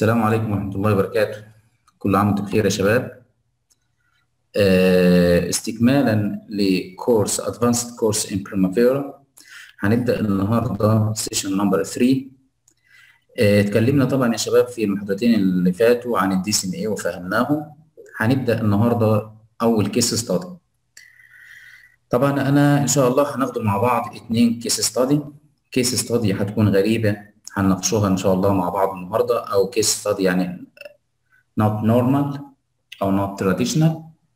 السلام عليكم ورحمة الله وبركاته كل عام وانتم بخير يا شباب آه، استكمالا لكورس Advanced Course in Primavera هنبدأ النهاردة سيشن نمبر 3 آه، اتكلمنا طبعا يا شباب في المحاضرتين اللي فاتوا عن الدي سي ام اي وفهمناهم هنبدأ النهاردة أول كيس ستادي طبعا أنا إن شاء الله هناخده مع بعض اتنين كيس ستادي كيس ستادي هتكون غريبة هنناقشوها ان شاء الله مع بعض النهارده او كيس ستادي يعني not normal او not traditional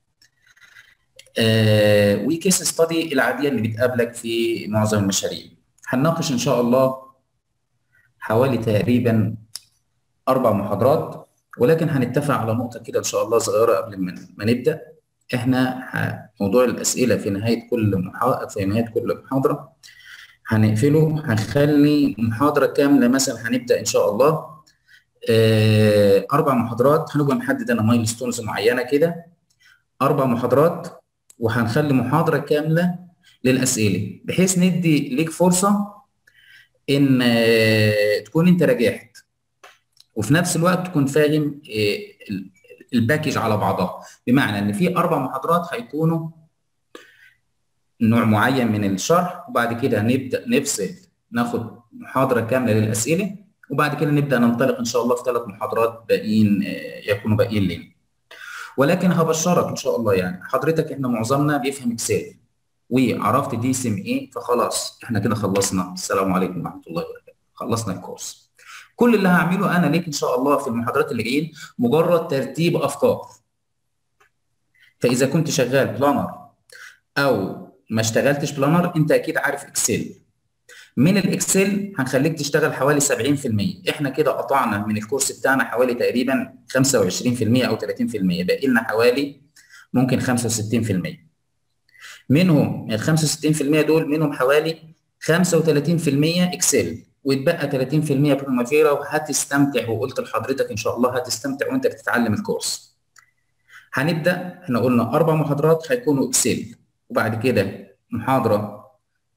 آه وكيس ستادي العاديه اللي بتقابلك في معظم المشاريع هنناقش ان شاء الله حوالي تقريبا اربع محاضرات ولكن هنتفق على نقطه كده ان شاء الله صغيره قبل ما ما نبدا احنا موضوع الاسئله في نهايه كل محاضره في نهايه كل محاضره هنقفله هنخلي محاضرة كاملة مثلا هنبدأ إن شاء الله آه أربع محاضرات هنبقى محدد أنا مايل ستونز معينة كده أربع محاضرات وهنخلي محاضرة كاملة للأسئلة بحيث ندي ليك فرصة إن آه تكون أنت راجعت وفي نفس الوقت تكون فاهم آه الباكج على بعضها بمعنى إن في أربع محاضرات هيكونوا نوع معين من الشرح وبعد كده نبدا نفصل ناخد محاضره كامله للاسئله وبعد كده نبدا ننطلق ان شاء الله في ثلاث محاضرات باقيين يكونوا باقيين لنا ولكن هبشرك ان شاء الله يعني حضرتك احنا معظمنا بيفهم اكسل وعرفت دي سي ام ايه فخلاص احنا كده خلصنا السلام عليكم ورحمه الله وبركاته خلصنا الكورس كل اللي هعمله انا ليك ان شاء الله في المحاضرات اللي جايين مجرد ترتيب افكار فاذا كنت شغال بلانر او ما اشتغلتش بلانر انت اكيد عارف اكسل من الاكسل هنخليك تشتغل حوالي 70% احنا كده قطعنا من الكورس بتاعنا حوالي تقريبا 25% او 30% باقي لنا حوالي ممكن 65% منهم ال 65% دول منهم حوالي 35% اكسل ويتبقى 30% بريمافيرا وهتستمتع وقلت لحضرتك ان شاء الله هتستمتع وانت بتتعلم الكورس هنبدا احنا قلنا اربع محاضرات هيكونوا اكسل وبعد كده محاضرة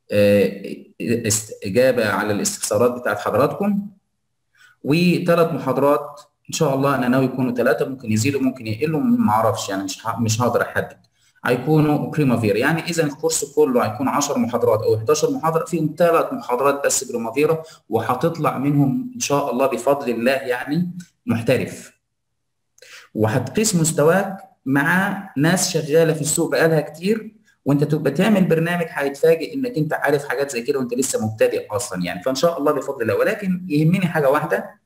إجابة على الاستفسارات بتاعت حضراتكم وثلاث محاضرات إن شاء الله أنا ناوي يكونوا ثلاثة ممكن يزيدوا ممكن يقلوا ما أعرفش يعني مش مش هقدر أحدد هيكونوا بريمافيرا يعني إذا الكورس كله هيكون 10 محاضرات أو 11 محاضرة فيهم ثلاث محاضرات بس بريمافيرا وهتطلع منهم إن شاء الله بفضل الله يعني محترف وهتقيس مستواك مع ناس شغالة في السوق بقالها كتير وانت تبقى تعمل برنامج هيتفاجئ انك انت عارف حاجات زي كده وانت لسه مبتدئ اصلا يعني فان شاء الله بفضل الله ولكن يهمني حاجه واحده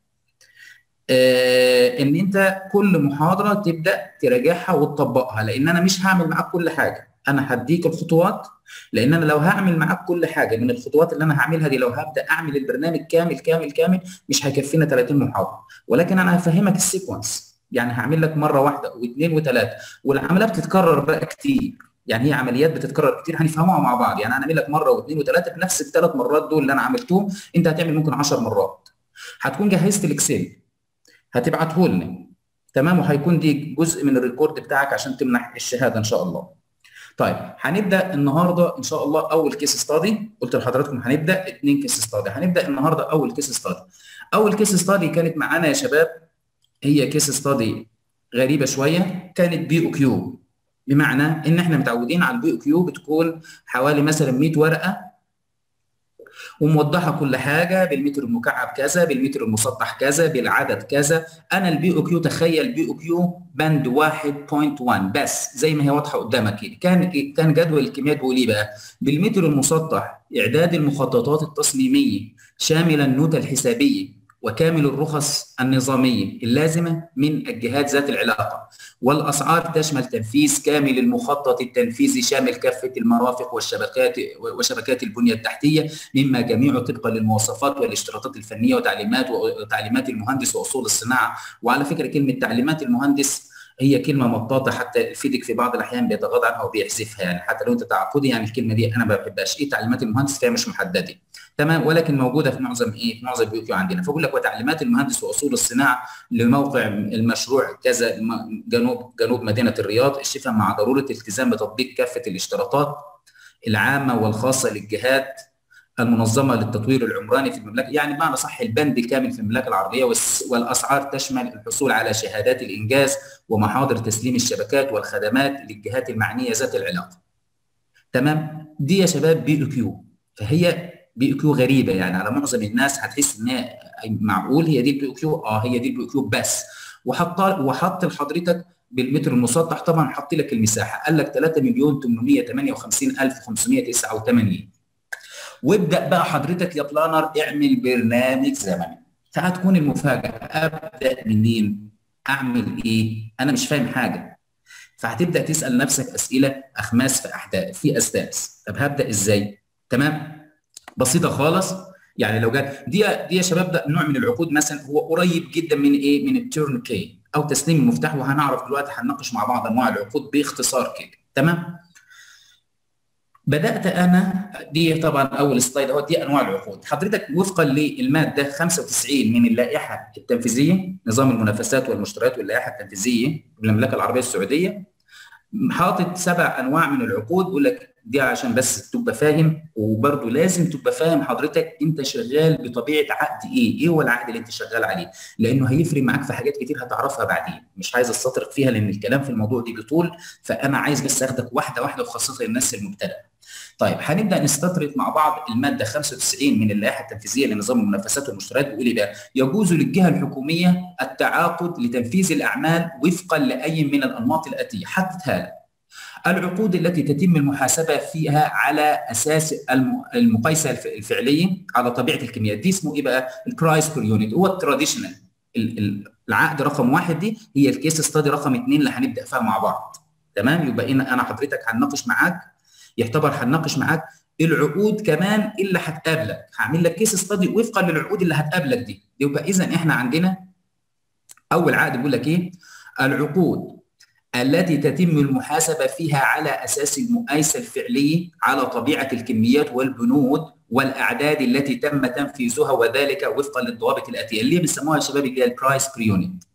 آه ان انت كل محاضره تبدا تراجعها وتطبقها لان انا مش هعمل معاك كل حاجه انا هديك الخطوات لان انا لو هعمل معاك كل حاجه من الخطوات اللي انا هعملها دي لو هبدا اعمل البرنامج كامل كامل كامل مش هيكفينا 30 محاضره ولكن انا هفهمك السيكونس يعني هعمل لك مره واحده واثنين وثلاثه والعمليه بتتكرر بقى كتير يعني هي عمليات بتتكرر كتير هنفهمها مع بعض يعني انا اعمل لك مره واثنين وثلاثه بنفس الثلاث مرات دول اللي انا عملتهم انت هتعمل ممكن 10 مرات هتكون جهزت الاكسل هتبعته لنا تمام وهيكون دي جزء من الريكورد بتاعك عشان تمنح الشهاده ان شاء الله طيب هنبدا النهارده ان شاء الله اول كيس ستادي قلت لحضراتكم هنبدا اثنين كيس ستادي هنبدا النهارده اول كيس ستادي اول كيس ستادي كانت معانا يا شباب هي كيس ستادي غريبه شويه كانت بي او كيو بمعنى ان احنا متعودين على البي او كيو بتكون حوالي مثلا 100 ورقه وموضحه كل حاجه بالمتر المكعب كذا بالمتر المسطح كذا بالعدد كذا انا البي او كيو تخيل بي او كيو بند 1.1 بس زي ما هي واضحه قدامك كده كان كان جدول الكميات بيقول ايه بقى بالمتر المسطح اعداد المخططات التصميميه شاملا النوتة الحسابيه وكامل الرخص النظامية اللازمة من الجهات ذات العلاقة والأسعار تشمل تنفيذ كامل المخطط التنفيذي شامل كافة المرافق والشبكات وشبكات البنية التحتية مما جميعه طبقا للمواصفات والاشتراطات الفنية وتعليمات وتعليمات المهندس وأصول الصناعة وعلى فكرة كلمة تعليمات المهندس هي كلمه مطاطه حتى الفيدك في بعض الاحيان بيتغاضى عنها وبيحذفها يعني حتى لو انت تعقدي يعني الكلمه دي انا ما بحبهاش ايه تعليمات المهندس فهي مش محدده تمام ولكن موجوده في معظم ايه في معظم البيوت عندنا فبقول لك وتعليمات المهندس واصول الصناعه لموقع المشروع كذا جنوب جنوب مدينه الرياض الشفا مع ضروره الالتزام بتطبيق كافه الاشتراطات العامه والخاصه للجهات المنظمه للتطوير العمراني في المملكه يعني بمعنى صح البند الكامل في المملكه العربيه والاسعار تشمل الحصول على شهادات الانجاز ومحاضر تسليم الشبكات والخدمات للجهات المعنيه ذات العلاقه تمام دي يا شباب بي او كيو فهي بي او كيو غريبه يعني على معظم الناس هتحس ان هي معقول هي دي البي او كيو اه هي دي البي او كيو بس وحط وحط لحضرتك بالمتر المسطح طبعا حط لك المساحه قال لك 3 مليون 858 الف 589 وابدا بقى حضرتك يا بلانر اعمل برنامج زمني فهتكون المفاجاه ابدا منين؟ اعمل ايه؟ انا مش فاهم حاجه فهتبدا تسال نفسك اسئله اخماس في احداث في اسداس طب هبدا ازاي؟ تمام؟ بسيطه خالص يعني لو جت دي دي يا شباب ده نوع من العقود مثلا هو قريب جدا من ايه؟ من التيرن كي او تسليم المفتاح وهنعرف دلوقتي هنناقش مع بعض انواع العقود باختصار كده تمام؟ بدات انا دي طبعا اول سلايد اهو دي انواع العقود حضرتك وفقا للماده 95 من اللائحه التنفيذيه نظام المنافسات والمشتريات واللائحه التنفيذيه بالمملكه العربيه السعوديه حاطط سبع انواع من العقود بيقول لك دي عشان بس تبقى فاهم وبرضه لازم تبقى فاهم حضرتك انت شغال بطبيعه عقد ايه؟ ايه هو العقد اللي انت شغال عليه؟ لانه هيفرق معاك في حاجات كتير هتعرفها بعدين، مش عايز استطرق فيها لان الكلام في الموضوع دي بيطول فانا عايز بس اخدك واحده واحده وخاصه الناس المبتدئه. طيب هنبدا نستطرد مع بعض الماده 95 من اللائحه التنفيذيه لنظام المنافسات والمشتريات بيقول ايه بقى؟ يجوز للجهه الحكوميه التعاقد لتنفيذ الاعمال وفقا لاي من الانماط الاتيه، حددها لك. العقود التي تتم المحاسبه فيها على اساس المقايسه الفعليه على طبيعه الكميات دي اسمه ايه بقى؟ البرايس بير يونت هو التراديشنال العقد رقم واحد دي هي الكيس ستادي رقم اثنين اللي هنبدا فيها مع بعض تمام يبقى انا حضرتك هنناقش معاك يعتبر هنناقش معاك العقود كمان اللي هتقابلك هعمل لك كيس ستادي وفقا للعقود اللي هتقابلك دي يبقى اذا احنا عندنا اول عقد بيقول لك ايه العقود التي تتم المحاسبة فيها على أساس المقايسة الفعلية على طبيعة الكميات والبنود والأعداد التي تم تنفيذها وذلك وفقا للضوابط الآتية اللي بيسموها يا شباب اللي هي البرايس بير يونت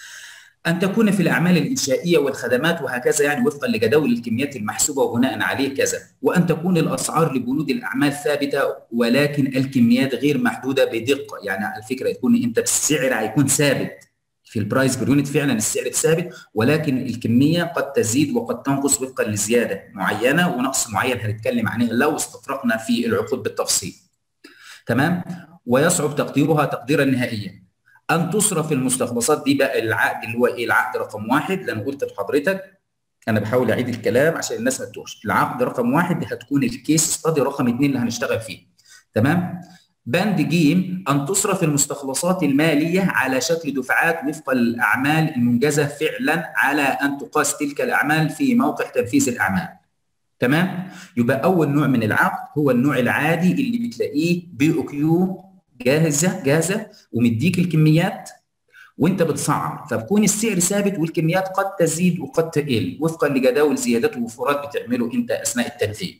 أن تكون في الأعمال الإنشائية والخدمات وهكذا يعني وفقا لجداول الكميات المحسوبة وبناء عليه كذا وأن تكون الأسعار لبنود الأعمال ثابتة ولكن الكميات غير محدودة بدقة يعني الفكرة يكون أنت السعر هيكون ثابت في البرايس بير يونت فعلا السعر ثابت ولكن الكميه قد تزيد وقد تنقص وفقا لزياده معينه ونقص معين هنتكلم عنه لو استطرقنا في العقود بالتفصيل. تمام؟ ويصعب تقديرها تقديرا نهائيا. ان تصرف المستخلصات دي بقى العقد اللي هو ايه العقد رقم واحد اللي انا قلت لحضرتك انا بحاول اعيد الكلام عشان الناس ما تتوهش العقد رقم واحد دي هتكون الكيس ستادي رقم اثنين اللي هنشتغل فيه تمام بند جيم أن تصرف المستخلصات المالية على شكل دفعات وفق الأعمال المنجزة فعلا على أن تقاس تلك الأعمال في موقع تنفيذ الأعمال تمام؟ يبقى أول نوع من العقد هو النوع العادي اللي بتلاقيه بي او كيو جاهزة جاهزة ومديك الكميات وانت بتسعر فبكون السعر ثابت والكميات قد تزيد وقد تقل وفقا لجداول زيادات ووفرات بتعمله انت اثناء التنفيذ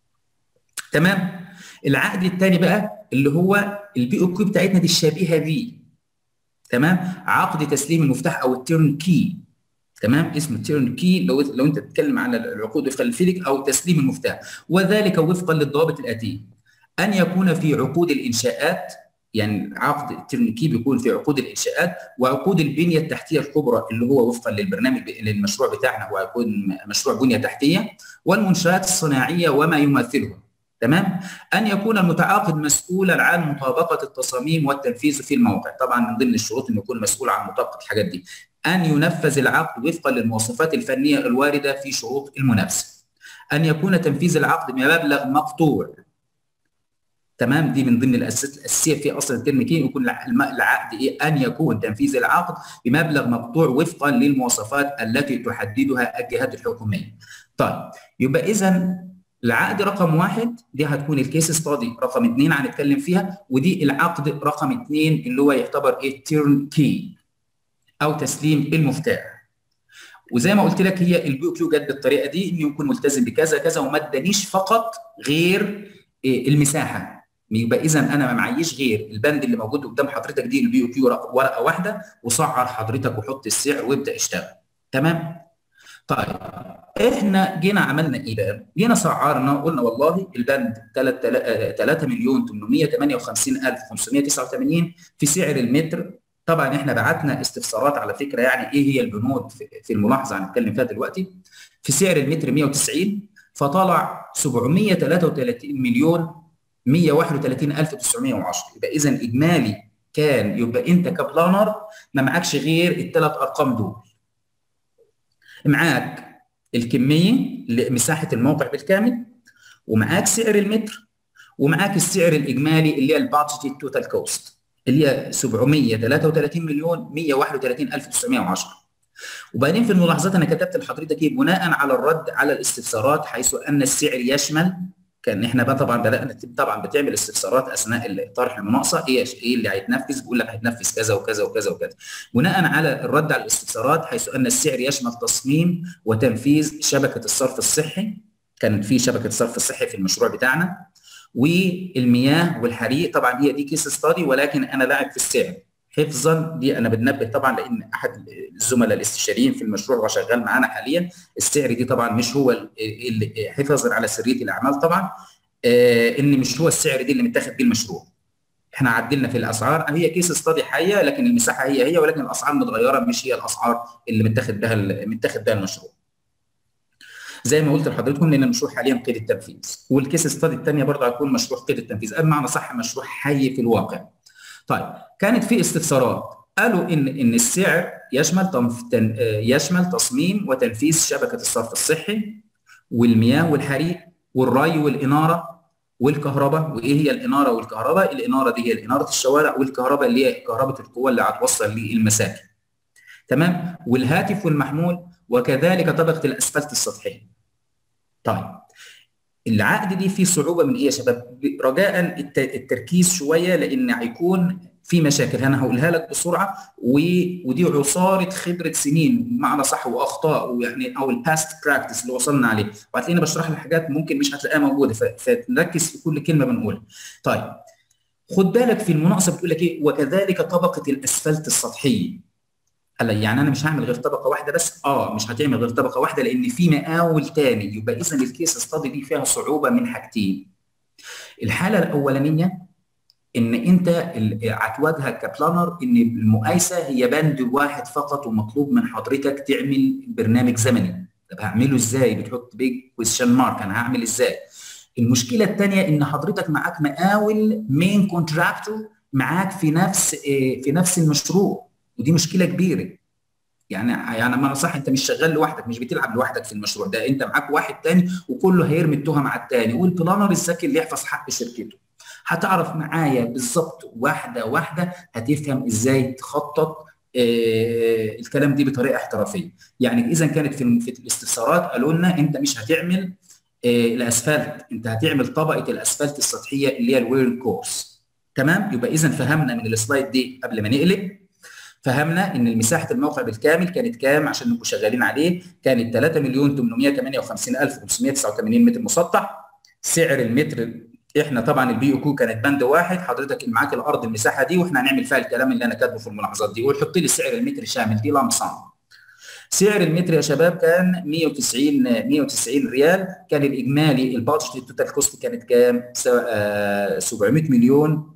تمام العقد الثاني بقى اللي هو البي او كيو بتاعتنا دي الشبيهه بيه تمام عقد تسليم المفتاح او التيرن كي تمام اسمه التيرن كي لو لو انت بتتكلم على العقود وفقا للفيلك او تسليم المفتاح وذلك وفقا للضوابط الاتيه ان يكون في عقود الانشاءات يعني عقد التيرن كي بيكون في عقود الانشاءات وعقود البنيه التحتيه الكبرى اللي هو وفقا للبرنامج للمشروع بتاعنا هو هيكون مشروع بنيه تحتيه والمنشات الصناعيه وما يمثلها تمام ان يكون المتعاقد مسؤولا عن مطابقه التصاميم والتنفيذ في الموقع طبعا من ضمن الشروط انه يكون مسؤول عن مطابقه الحاجات دي ان ينفذ العقد وفقا للمواصفات الفنيه الوارده في شروط المنافسه ان يكون تنفيذ العقد بمبلغ مقطوع تمام دي من ضمن الاساسات الاساسيه في اصلا الترميكين يكون العقد ايه ان يكون تنفيذ العقد بمبلغ مقطوع وفقا للمواصفات التي تحددها الجهات الحكوميه طيب يبقى اذا العقد رقم واحد دي هتكون الكيس ستادي رقم اثنين هنتكلم فيها ودي العقد رقم اثنين اللي هو يعتبر ايه تيرن كي او تسليم المفتاح وزي ما قلت لك هي البي او كيو جت بالطريقه دي انه يكون ملتزم بكذا كذا وما ادانيش فقط غير إيه المساحه يبقى اذا انا ما معيش غير البند اللي موجود قدام حضرتك دي البي او كيو ورقه واحده وسعر حضرتك وحط السعر وابدا اشتغل تمام طيب احنا جينا عملنا ايه بقى؟ جينا سعرنا قلنا والله البند 3 مليون 858 الف 589 في سعر المتر طبعا احنا بعتنا استفسارات على فكره يعني ايه هي البنود في الملاحظه هنتكلم فيها دلوقتي في سعر المتر 190 فطلع 733 مليون 131 الف 910 يبقى اذا اجمالي كان يبقى انت كبلانر ما معكش غير الثلاث ارقام دول معاك الكميه لمساحه الموقع بالكامل ومعاك سعر المتر ومعاك السعر الاجمالي اللي هي البادجت توتال كوست اللي هي 733 مليون 131 الف 910 وبعدين في الملاحظات انا كتبت لحضرتك ايه بناء على الرد على الاستفسارات حيث ان السعر يشمل كان احنا بقى طبعا بدانا طبعا بتعمل استفسارات اثناء طرح المناقصه ايه ايه اللي هيتنفذ بيقول لك هيتنفذ كذا وكذا وكذا وكذا بناء على الرد على الاستفسارات حيث ان السعر يشمل تصميم وتنفيذ شبكه الصرف الصحي كان في شبكه صرف الصحي في المشروع بتاعنا والمياه والحريق طبعا هي دي كيس ستادي ولكن انا لاعب في السعر حفظا دي انا بنبه طبعا لان احد الزملاء الاستشاريين في المشروع وشغال معانا حاليا السعر دي طبعا مش هو اللي حفظا على سريه الاعمال طبعا آه ان مش هو السعر دي اللي متاخد بيه المشروع احنا عدلنا في الاسعار هي كيس ستادي حيه لكن المساحه هي هي ولكن الاسعار متغيره مش هي الاسعار اللي متاخد بها متاخد بها المشروع زي ما قلت لحضرتكم لان المشروع حاليا قيد التنفيذ والكيس ستادي الثانيه برضه هتكون مشروع قيد التنفيذ بمعنى صح مشروع حي في الواقع طيب كانت في استفسارات قالوا ان ان السعر يشمل تن... يشمل تصميم وتنفيذ شبكه الصرف الصحي والمياه والحريق والري والاناره والكهرباء وايه هي الاناره والكهرباء؟ الاناره دي هي اناره الشوارع والكهرباء اللي هي كهرباء القوه اللي هتوصل للمساكن. تمام؟ والهاتف والمحمول وكذلك طبقه الاسفلت السطحيه. طيب العقد دي فيه صعوبه من ايه يا شباب؟ رجاء التركيز شويه لان هيكون في مشاكل انا هقولها لك بسرعه و... ودي عصاره خبره سنين بمعنى صح واخطاء ويعني او الباست براكتس اللي وصلنا عليه وهتلاقيني بشرح لك حاجات ممكن مش هتلاقيها موجوده ف... فنركز في كل كلمه بنقولها. طيب خد بالك في المناقصه بتقول لك ايه وكذلك طبقه الاسفلت السطحيه هلا يعني انا مش هعمل غير طبقه واحده بس اه مش هتعمل غير طبقه واحده لان في مقاول تاني يبقى اذا الكيس ستادي دي فيها صعوبه من حاجتين الحاله الاولانيه ان انت هتواجهك كبلانر ان المقايسه هي بند واحد فقط ومطلوب من حضرتك تعمل برنامج زمني طب هعمله ازاي بتحط بيج كويشن مارك انا هعمل ازاي المشكله الثانيه ان حضرتك معاك مقاول مين كونتراكتور معاك في نفس في نفس المشروع ودي مشكله كبيره يعني يعني ما صح انت مش شغال لوحدك مش بتلعب لوحدك في المشروع ده انت معاك واحد تاني وكله هيرمي التهم على التاني والبلانر الذكي اللي يحفظ حق شركته هتعرف معايا بالظبط واحده واحده هتفهم ازاي تخطط آه الكلام دي بطريقه احترافيه يعني اذا كانت في, في الاستفسارات قالوا لنا انت مش هتعمل آه الاسفلت انت هتعمل طبقه الاسفلت السطحيه اللي هي الوير كورس تمام يبقى اذا فهمنا من السلايد دي قبل ما نقلب فهمنا ان مساحه الموقع بالكامل كانت كام عشان نبقوا شغالين عليه كانت 3 مليون 858 الف 589 متر مسطح سعر المتر احنا طبعا البي او كيو كانت بند واحد حضرتك معاك الارض المساحه دي واحنا هنعمل فيها الكلام اللي انا كاتبه في الملاحظات دي وحط لي سعر المتر شامل دي لمصان سعر المتر يا شباب كان 190 190 ريال كان الاجمالي البادجت التوتال كوست كانت كام 700 مليون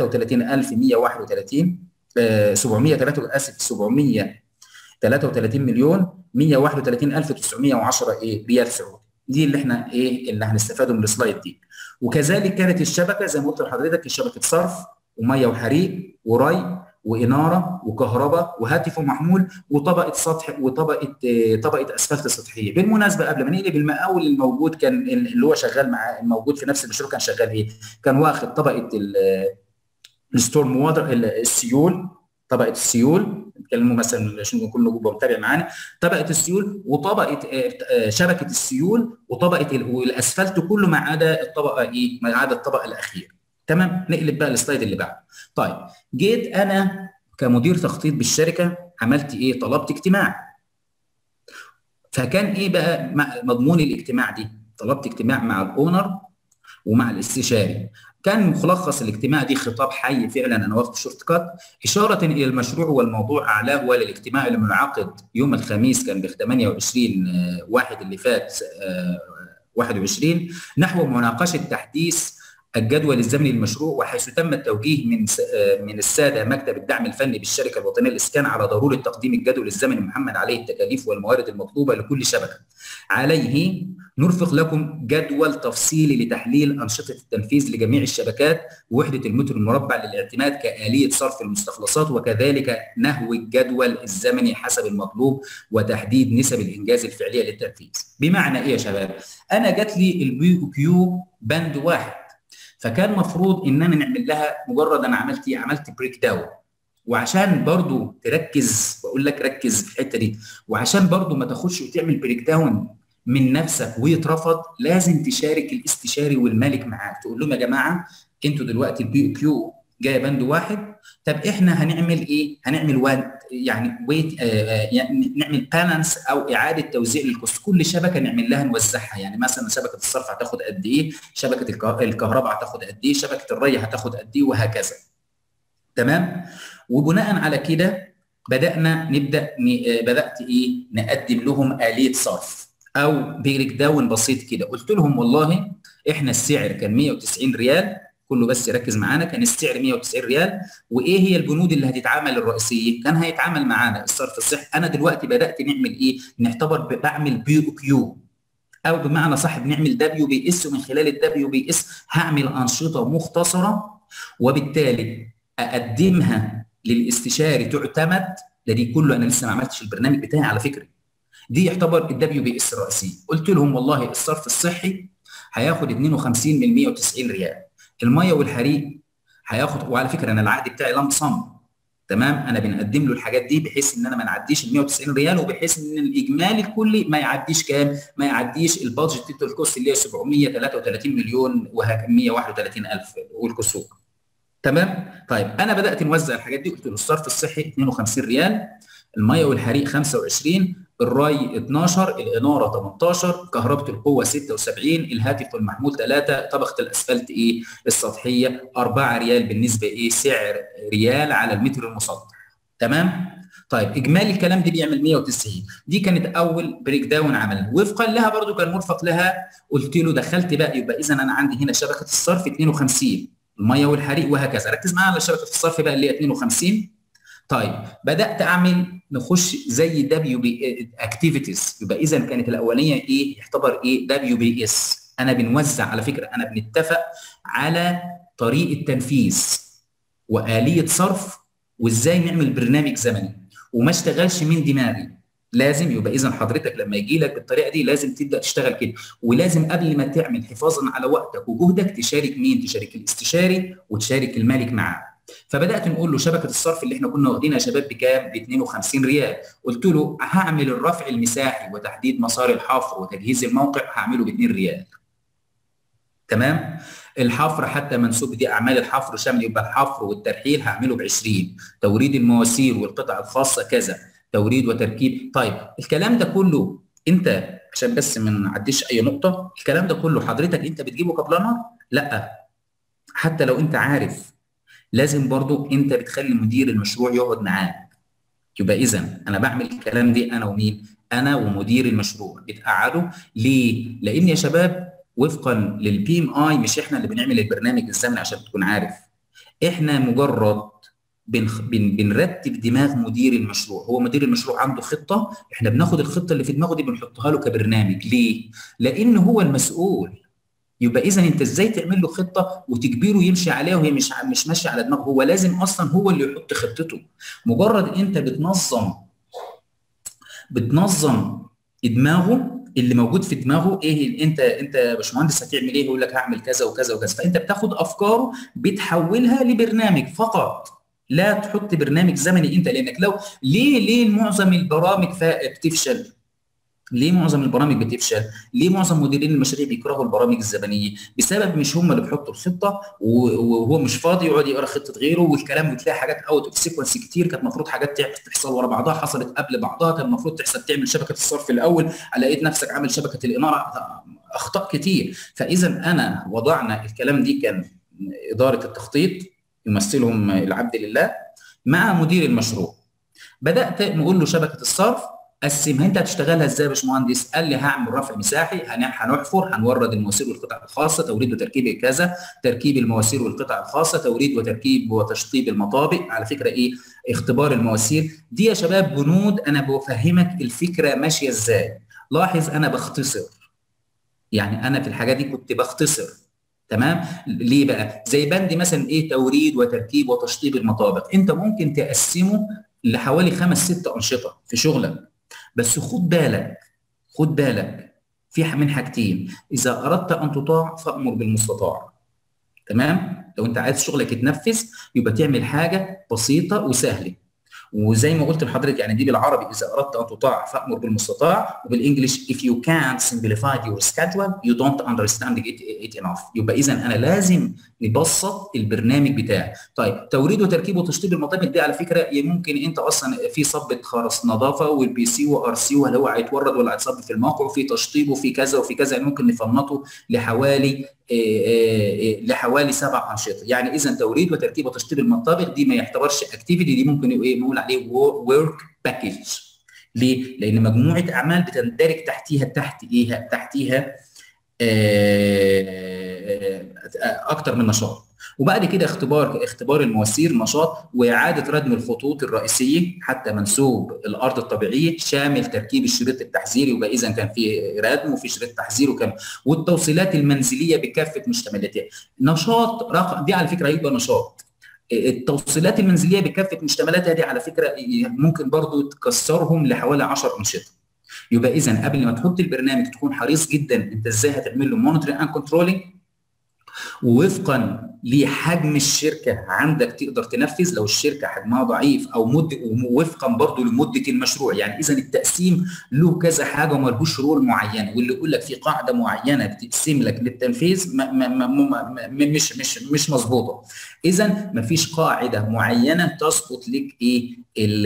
33131 703 اسف 733 مليون 131910 ايه ريال سعودي دي اللي احنا ايه اللي هنستفاده من السلايد دي وكذلك كانت الشبكه زي ما قلت لحضرتك شبكه صرف وميه وحريق وري واناره وكهرباء وهاتف محمول وطبقه سطح وطبقه طبقه اسفلت سطحيه بالمناسبه قبل ما نقلب المقاول الموجود كان اللي هو شغال مع الموجود في نفس المشروع كان شغال ايه كان واخد طبقه الستورم ووتر السيول طبقه السيول نتكلموا مثلا عشان يكون نجوم متابع معانا طبقه السيول وطبقه شبكه السيول وطبقه والاسفلت كله ما عدا الطبقه ايه ما عدا الطبقه الاخيره تمام نقلب بقى السلايد اللي بعده طيب جيت انا كمدير تخطيط بالشركه عملت ايه طلبت اجتماع فكان ايه بقى مضمون الاجتماع دي طلبت اجتماع مع الاونر ومع الاستشاري كان ملخص الاجتماع دي خطاب حي فعلا انا واخد شورت كات اشاره الى المشروع والموضوع اعلاه وللاجتماع المنعقد يوم الخميس كان ب 28 واحد اللي فات 21 نحو مناقشه تحديث الجدول الزمني للمشروع وحيث تم التوجيه من من الساده مكتب الدعم الفني بالشركه الوطنيه للاسكان على ضروره تقديم الجدول الزمني محمد عليه التكاليف والموارد المطلوبه لكل شبكه. عليه نرفق لكم جدول تفصيلي لتحليل انشطه التنفيذ لجميع الشبكات ووحده المتر المربع للاعتماد كاليه صرف المستخلصات وكذلك نهو الجدول الزمني حسب المطلوب وتحديد نسب الانجاز الفعليه للتنفيذ. بمعنى ايه يا شباب؟ انا جات لي البي او كيو بند واحد فكان مفروض ان انا نعمل لها مجرد انا عملت ايه؟ عملت بريك داون وعشان برضو تركز بقول لك ركز في الحته دي وعشان برضو ما تاخدش وتعمل بريك داون من نفسك ويترفض لازم تشارك الاستشاري والمالك معاك تقول لهم يا جماعه انتوا دلوقتي البي كيو جايه بند واحد طب احنا هنعمل ايه؟ هنعمل وان يعني ويت آه يعني نعمل بالانس او اعاده توزيع للكوست كل شبكه نعمل لها نوزعها يعني مثلا شبكه الصرف هتاخد قد ايه؟ شبكه الكهرباء هتاخد قد ايه؟ شبكه الري هتاخد قد ايه وهكذا. تمام؟ وبناء على كده بدانا نبدا بدات ايه؟ نقدم لهم اليه صرف او بريك داون بسيط كده قلت لهم والله احنا السعر كان 190 ريال كله بس يركز معانا كان السعر 190 ريال وايه هي البنود اللي هتتعامل الرئيسيه كان هيتعامل معانا الصرف الصحي انا دلوقتي بدات نعمل ايه نعتبر بعمل بي او كيو او بمعنى صح بنعمل دبليو بي اس ومن خلال الدبليو بي اس هعمل انشطه مختصره وبالتالي اقدمها للاستشاري تعتمد ده دي كله انا لسه ما عملتش البرنامج بتاعي على فكره دي يعتبر الدبليو بي اس الرئيسي قلت لهم والله الصرف الصحي هياخد 52 من 190 ريال الميه والحريق هياخد وعلى فكره انا العقد بتاعي لم صم تمام انا بنقدم له الحاجات دي بحيث ان انا ما نعديش ال 190 ريال وبحيث ان الاجمالي الكلي ما يعديش كام؟ ما يعديش البادجت توتال كوست اللي هي 733 مليون وهك 131 الف والكسور تمام؟ طيب انا بدات نوزع الحاجات دي قلت له الصرف الصحي 52 ريال الميه والحريق 25 الري 12 الاناره 18 كهرباء القوه 76 الهاتف المحمول 3 طبقه الاسفلت ايه السطحيه 4 ريال بالنسبه ايه سعر ريال على المتر المسطح تمام طيب اجمالي الكلام دي بيعمل 190 دي كانت اول بريك داون عملها وفقا لها برضو كان مرفق لها قلت له دخلت بقى يبقى اذا انا عندي هنا شبكه الصرف 52 الميه والحريق وهكذا ركز معايا على شبكه الصرف بقى اللي هي 52 طيب بدات اعمل نخش زي دبليو بي اكتيفيتيز يبقى اذا كانت الاولانيه ايه يعتبر ايه دبليو بي اس انا بنوزع على فكره انا بنتفق على طريقه تنفيذ واليه صرف وازاي نعمل برنامج زمني وما اشتغلش من دماغي لازم يبقى اذا حضرتك لما يجي لك بالطريقه دي لازم تبدا تشتغل كده ولازم قبل ما تعمل حفاظا على وقتك وجهدك تشارك مين تشارك الاستشاري وتشارك المالك معاه فبدات نقول له شبكه الصرف اللي احنا كنا واخدينها يا شباب بكام؟ ب 52 ريال، قلت له هعمل الرفع المساحي وتحديد مسار الحفر وتجهيز الموقع هعمله ب 2 ريال. تمام؟ الحفر حتى منسوب دي اعمال الحفر شامل يبقى الحفر والترحيل هعمله ب 20 توريد المواسير والقطع الخاصه كذا توريد وتركيب طيب الكلام ده كله انت عشان بس ما نعديش اي نقطه الكلام ده كله حضرتك انت بتجيبه كبلانر لا حتى لو انت عارف لازم برضو انت بتخلي مدير المشروع يقعد معاك يبقى اذا انا بعمل الكلام دي انا ومين انا ومدير المشروع بتقعدوا ليه لان يا شباب وفقا للبي ام اي مش احنا اللي بنعمل البرنامج الزمني عشان تكون عارف احنا مجرد بنخ... بن... بنرتب دماغ مدير المشروع هو مدير المشروع عنده خطه احنا بناخد الخطه اللي في دماغه دي بنحطها له كبرنامج ليه لان هو المسؤول يبقى اذا انت ازاي تعمل له خطه وتجبره يمشي عليها وهي مش مش ماشيه على دماغه هو لازم اصلا هو اللي يحط خطته مجرد انت بتنظم بتنظم دماغه اللي موجود في دماغه ايه انت انت يا باشمهندس هتعمل ايه يقول لك هعمل كذا وكذا وكذا فانت بتاخد افكاره بتحولها لبرنامج فقط لا تحط برنامج زمني انت لانك لو ليه ليه معظم البرامج بتفشل ليه معظم البرامج بتفشل؟ ليه معظم مديرين المشاريع بيكرهوا البرامج الزمنيه؟ بسبب مش هم اللي بيحطوا الخطه وهو مش فاضي يقعد يقرا خطه غيره والكلام وتلاقي حاجات اوت اوف سيكونس كتير كانت المفروض حاجات تحصل ورا بعضها حصلت قبل بعضها كان المفروض تحصل تعمل شبكه الصرف الاول لقيت نفسك عامل شبكه الاناره اخطاء كتير فاذا انا وضعنا الكلام دي كان اداره التخطيط يمثلهم العبد لله مع مدير المشروع بدات نقول له شبكه الصرف قسمها انت هتشتغلها ازاي يا باشمهندس؟ قال لي هعمل رفع مساحي هنحفر هنورد المواسير والقطع الخاصه توريد وتركيب كذا تركيب المواسير والقطع الخاصه توريد وتركيب وتشطيب المطابق على فكره ايه اختبار المواسير دي يا شباب بنود انا بفهمك الفكره ماشيه ازاي لاحظ انا بختصر يعني انا في الحاجات دي كنت بختصر تمام ليه بقى زي بند مثلا ايه توريد وتركيب وتشطيب المطابق انت ممكن تقسمه لحوالي خمس ست انشطه في شغلك بس خد بالك خد بالك في من حاجتين اذا اردت ان تطاع فامر بالمستطاع تمام لو انت عايز شغلك يتنفذ يبقى تعمل حاجه بسيطه وسهله وزي ما قلت لحضرتك يعني دي بالعربي اذا اردت ان تطاع فامر بالمستطاع وبالانجلش if you can't simplify your schedule you don't understand it, it enough يبقى اذا انا لازم نبسط البرنامج بتاعي طيب توريد وتركيب وتشطيب المطابق دي على فكره ممكن انت اصلا في صبة خرس نظافه والبي سي وار سي وهل هو هيتورد ولا هيتصب في الموقع وفي تشطيب وفي كذا وفي كذا يعني ممكن نفنطه لحوالي لحوالي سبع انشطه يعني اذا توريد وتركيب وتشطيب المطابق دي ما يعتبرش اكتيفيتي دي ممكن ايه نقول عليه ورك باكج ليه؟ لان مجموعه اعمال بتندرج تحتيها تحت ايه تحتيها اكتر من نشاط وبعد كده اختبار اختبار المواسير نشاط واعاده ردم الخطوط الرئيسيه حتى منسوب الارض الطبيعيه شامل تركيب الشريط التحذيري وبقى اذا كان في ردم وفي شريط تحذير وكان والتوصيلات المنزليه بكافه مشتملاتها نشاط رقم دي على فكره هيبقى نشاط التوصيلات المنزليه بكافه مشتملاتها دي على فكره ممكن برضو تكسرهم لحوالي 10 انشطه يبقى اذا قبل ما تحط البرنامج تكون حريص جدا انت ازاي هتعمل له مونيتورنج اند كنترولينج ووفقا لحجم الشركه عندك تقدر تنفذ لو الشركه حجمها ضعيف او مد وفقا برضه لمده المشروع يعني اذا التقسيم له كذا حاجه وملهوش رول معينه واللي يقول لك في قاعده معينه بتقسم لك للتنفيذ ما ما ما ما مش مش مش مظبوطه اذا ما فيش قاعده معينه تظبط لك ايه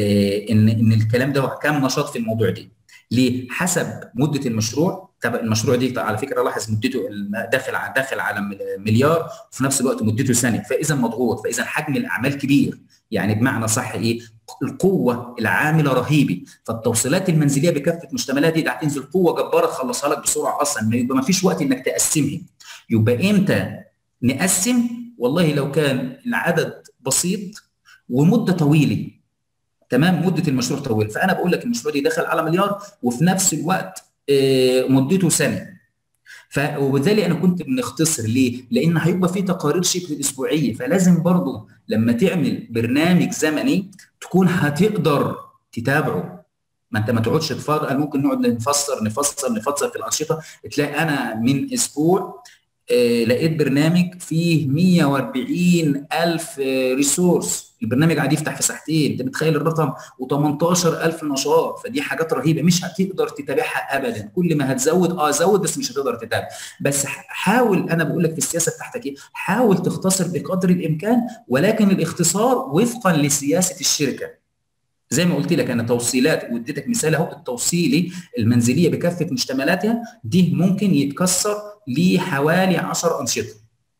ان ان الكلام ده كام نشاط في الموضوع دي ليه؟ حسب مده المشروع طب المشروع دي على فكره لاحظ مدته داخل على داخل على مليار وفي نفس الوقت مدته سنه فاذا مضغوط فاذا حجم الاعمال كبير يعني بمعنى صح ايه؟ القوه العامله رهيبه فالتوصيلات المنزليه بكافه مشتملاتها دي هتنزل قوه جباره تخلصها لك بسرعه اصلا يبقى ما فيش وقت انك تقسمها يبقى امتى نقسم؟ والله لو كان العدد بسيط ومده طويله تمام مده المشروع طويل فانا بقول لك المشروع دي دخل على مليار وفي نفس الوقت مدته سنه ف وبالتالي انا كنت بنختصر ليه؟ لان هيبقى في تقارير شبه اسبوعيه فلازم برضه لما تعمل برنامج زمني تكون هتقدر تتابعه ما انت ما تقعدش تفرق ممكن نقعد نفسر نفسر نفسر في الانشطه تلاقي انا من اسبوع آه لقيت برنامج فيه 140 الف آه ريسورس البرنامج قاعد يفتح في ساعتين انت متخيل الرقم و18000 نشاط فدي حاجات رهيبه مش هتقدر تتابعها ابدا كل ما هتزود اه زود بس مش هتقدر تتابع بس حاول انا بقول لك في السياسه بتاعتك ايه حاول تختصر بقدر الامكان ولكن الاختصار وفقا لسياسه الشركه زي ما قلت لك انا توصيلات واديتك مثال اهو التوصيلي المنزليه بكافه مشتملاتها دي ممكن يتكسر لحوالي 10 انشطه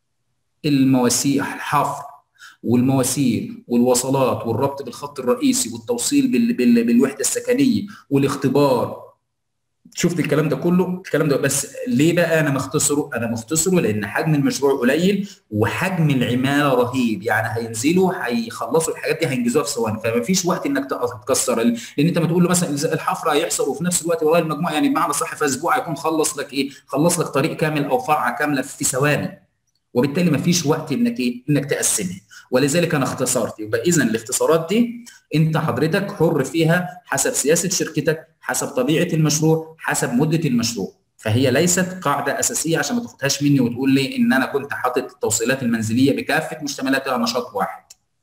المواسير الحفر والمواسير والوصلات والربط بالخط الرئيسي والتوصيل بال بال بالوحده السكنيه والاختبار شفت الكلام ده كله الكلام ده بس ليه بقى انا مختصره انا مختصره لان حجم المشروع قليل وحجم العماله رهيب يعني هينزلوا هيخلصوا الحاجات دي هينجزوها في ثواني فما فيش وقت انك تكسر لان انت ما تقول له مثلا الحفره هيحصل وفي نفس الوقت والله المجموعه يعني بمعنى صح في اسبوع هيكون خلص لك ايه خلص لك طريق كامل او فرعه كامله في ثواني وبالتالي ما فيش وقت انك ايه انك تقسمها ولذلك انا اختصرت يبقى اذا الاختصارات دي انت حضرتك حر فيها حسب سياسه شركتك حسب طبيعه المشروع حسب مده المشروع فهي ليست قاعده اساسيه عشان ما تاخدهاش مني وتقول لي ان انا كنت حاطط التوصيلات المنزليه بكافه مشتملاتها نشاط واحد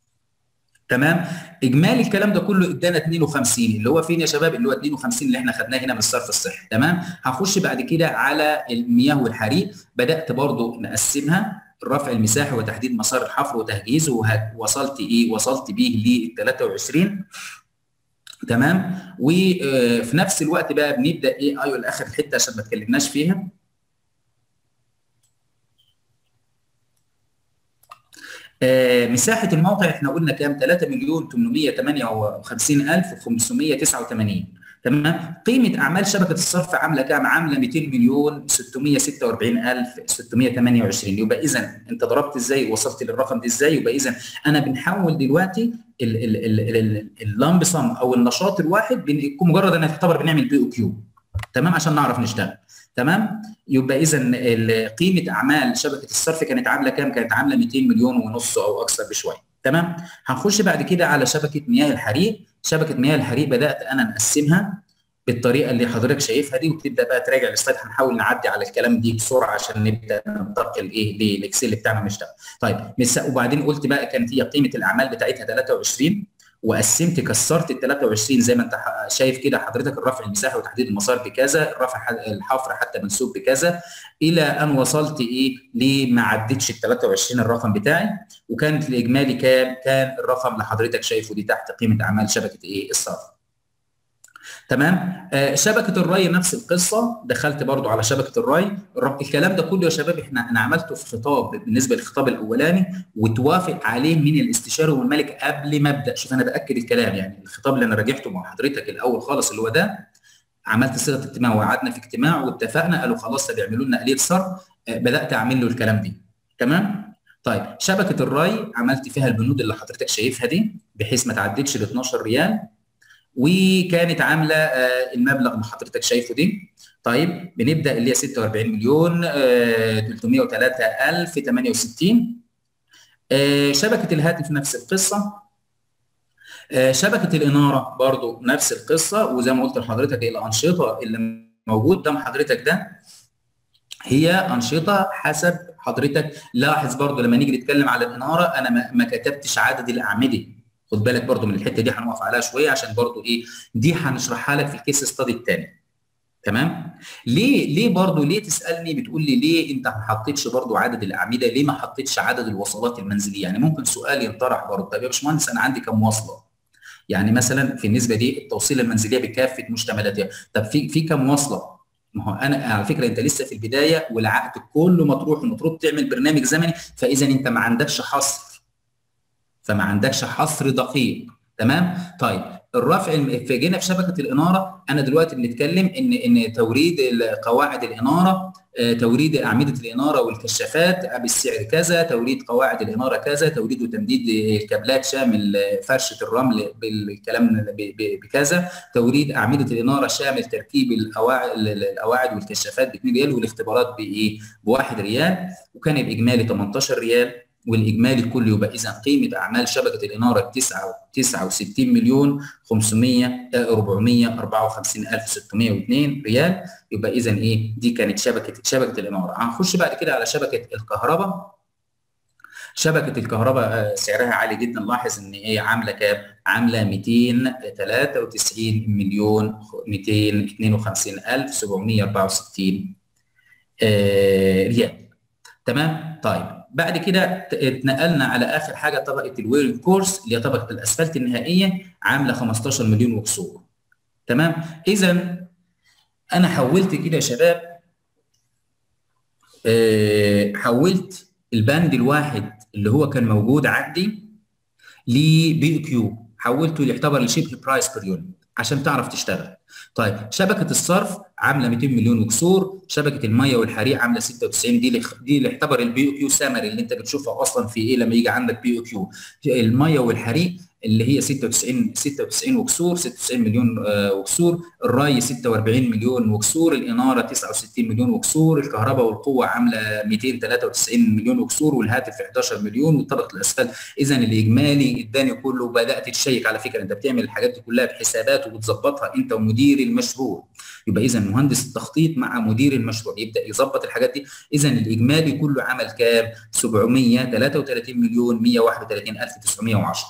تمام اجمالي الكلام ده كله ادانا 52 اللي هو فين يا شباب اللي هو 52 اللي احنا خدناه هنا من الصرف الصحي تمام هنخش بعد كده على المياه والحريق بدات برضو نقسمها الرفع المساحي وتحديد مسار الحفر وتهجيزه وصلت ايه وصلت بيه لل 23 تمام وفي نفس الوقت بقى بنبدا ايه ايوه الاخر الحته عشان ما اتكلمناش فيها آه مساحه الموقع احنا قلنا كام 3 مليون 858 الف 589 تمام قيمه اعمال شبكه الصرف عامله كام عامله 200 مليون 646 الف 628 يبقى اذا انت ضربت ازاي وصلت للرقم ده ازاي يبقى اذا انا بنحول دلوقتي اللامب سم او النشاط الواحد مجرد ان تعتبر بنعمل بي او كيو تمام عشان نعرف نشتغل تمام يبقى اذا قيمه اعمال شبكه الصرف كانت عامله كام كانت عامله 200 مليون ونص او اكثر بشويه تمام هنخش بعد كده على شبكه مياه الحريق شبكه مياه الحريق بدات انا نقسمها بالطريقه اللي حضرتك شايفها دي وتبدا بقى تراجع السلايد هنحاول نعدي على الكلام دي بسرعه عشان نبدا ننتقل ايه للاكسل بتاعنا ونشتغل طيب وبعدين قلت بقى كانت هي قيمه الاعمال بتاعتها 23 وقسمت كسرت ال 23 زي ما انت شايف كده حضرتك الرفع المساحي وتحديد المسار بكذا الرفع الحفر حتى منسوب بكذا الى ان وصلت ايه لما عدتش ال 23 الرقم بتاعي وكانت الاجمالي كام كان الرقم اللي حضرتك شايفه دي تحت قيمه اعمال شبكه ايه الصرف تمام آه شبكه الري نفس القصه دخلت برضو على شبكه الري الكلام ده كله يا شباب احنا انا عملته في خطاب بالنسبه للخطاب الاولاني وتوافق عليه من الاستشاري والملك قبل ما ابدا شوف انا باكد الكلام يعني الخطاب اللي انا راجعته مع حضرتك الاول خالص اللي هو ده عملت صيغه اجتماع وقعدنا في اجتماع واتفقنا قالوا خلاص طب يعملوا لنا اليه صرف آه بدات اعمل له الكلام دي تمام طيب شبكه الري عملت فيها البنود اللي حضرتك شايفها دي بحيث ما تعدتش ال 12 ريال وكانت عامله المبلغ اللي حضرتك شايفه دي طيب بنبدا اللي هي 46 مليون 303 الف 68 شبكه الهاتف نفس القصه شبكه الاناره برضو نفس القصه وزي ما قلت لحضرتك الانشطه اللي موجود قدام حضرتك ده هي انشطه حسب حضرتك لاحظ برضو لما نيجي نتكلم على الاناره انا ما كتبتش عدد الاعمده خد بالك برضو من الحته دي هنقف عليها شويه عشان برضو ايه دي هنشرحها لك في الكيس ستادي الثاني تمام ليه ليه برضو ليه تسالني بتقول لي ليه انت ما حطيتش برضو عدد الاعمده ليه ما حطيتش عدد الوصلات المنزليه يعني ممكن سؤال ينطرح برضو طب يا باشمهندس انا عندي كم وصله يعني مثلا في النسبه دي التوصيله المنزليه بكافه مشتملاتها طب في في كم وصله ما هو انا على فكره انت لسه في البدايه والعقد كله مطروح المفروض تعمل برنامج زمني فاذا انت ما عندكش حصر فما عندكش حصر دقيق تمام طيب الرفع جينا في شبكه الاناره انا دلوقتي بنتكلم ان ان توريد قواعد الاناره توريد اعمده الاناره والكشافات بالسعر كذا توريد قواعد الاناره كذا توريد وتمديد الكابلات شامل فرشه الرمل بالكلام بكذا توريد اعمده الاناره شامل تركيب القواعد والكشافات ب 2 ريال والاختبارات بايه؟ ب 1 ريال وكان الاجمالي 18 ريال والاجمالي الكلي يبقى اذا قيمه اعمال شبكه الاناره 69 مليون 500 454 الف 602 ريال يبقى اذا ايه دي كانت شبكه شبكه الاناره هنخش بعد كده على شبكه الكهرباء شبكه الكهرباء سعرها عالي جدا لاحظ ان هي عامله كام عامله 293 مليون 252 الف 764 ريال تمام طيب بعد كده اتنقلنا على اخر حاجه طبقه الوير كورس اللي هي طبقه الاسفلت النهائيه عامله 15 مليون وكسور تمام اذا انا حولت كده يا شباب اه حولت البند الواحد اللي هو كان موجود عندي لبي كيو حولته يعتبر لشبه برايس بير يونت عشان تعرف تشتغل طيب شبكه الصرف عامله 200 مليون وكسور شبكه الميه والحريق عامله 96 دي دي اللي اعتبر البي او كيو سامري اللي انت بتشوفها اصلا في ايه لما يجي عندك بي او كيو الميه والحريق اللي هي 96 96 وكسور 96 مليون وكسور الري 46 مليون وكسور الاناره 69 مليون وكسور الكهرباء والقوه عامله 293 مليون وكسور والهاتف 11 مليون وطبقه الاسفلت اذا الاجمالي اداني كله بدات تشيك على فكره انت بتعمل الحاجات دي كلها بحسابات وبتظبطها انت ومدير المشروع يبقى اذا مهندس التخطيط مع مدير المشروع يبدا يظبط الحاجات دي اذا الاجمالي كله عمل كام 733 مليون 131 الف 910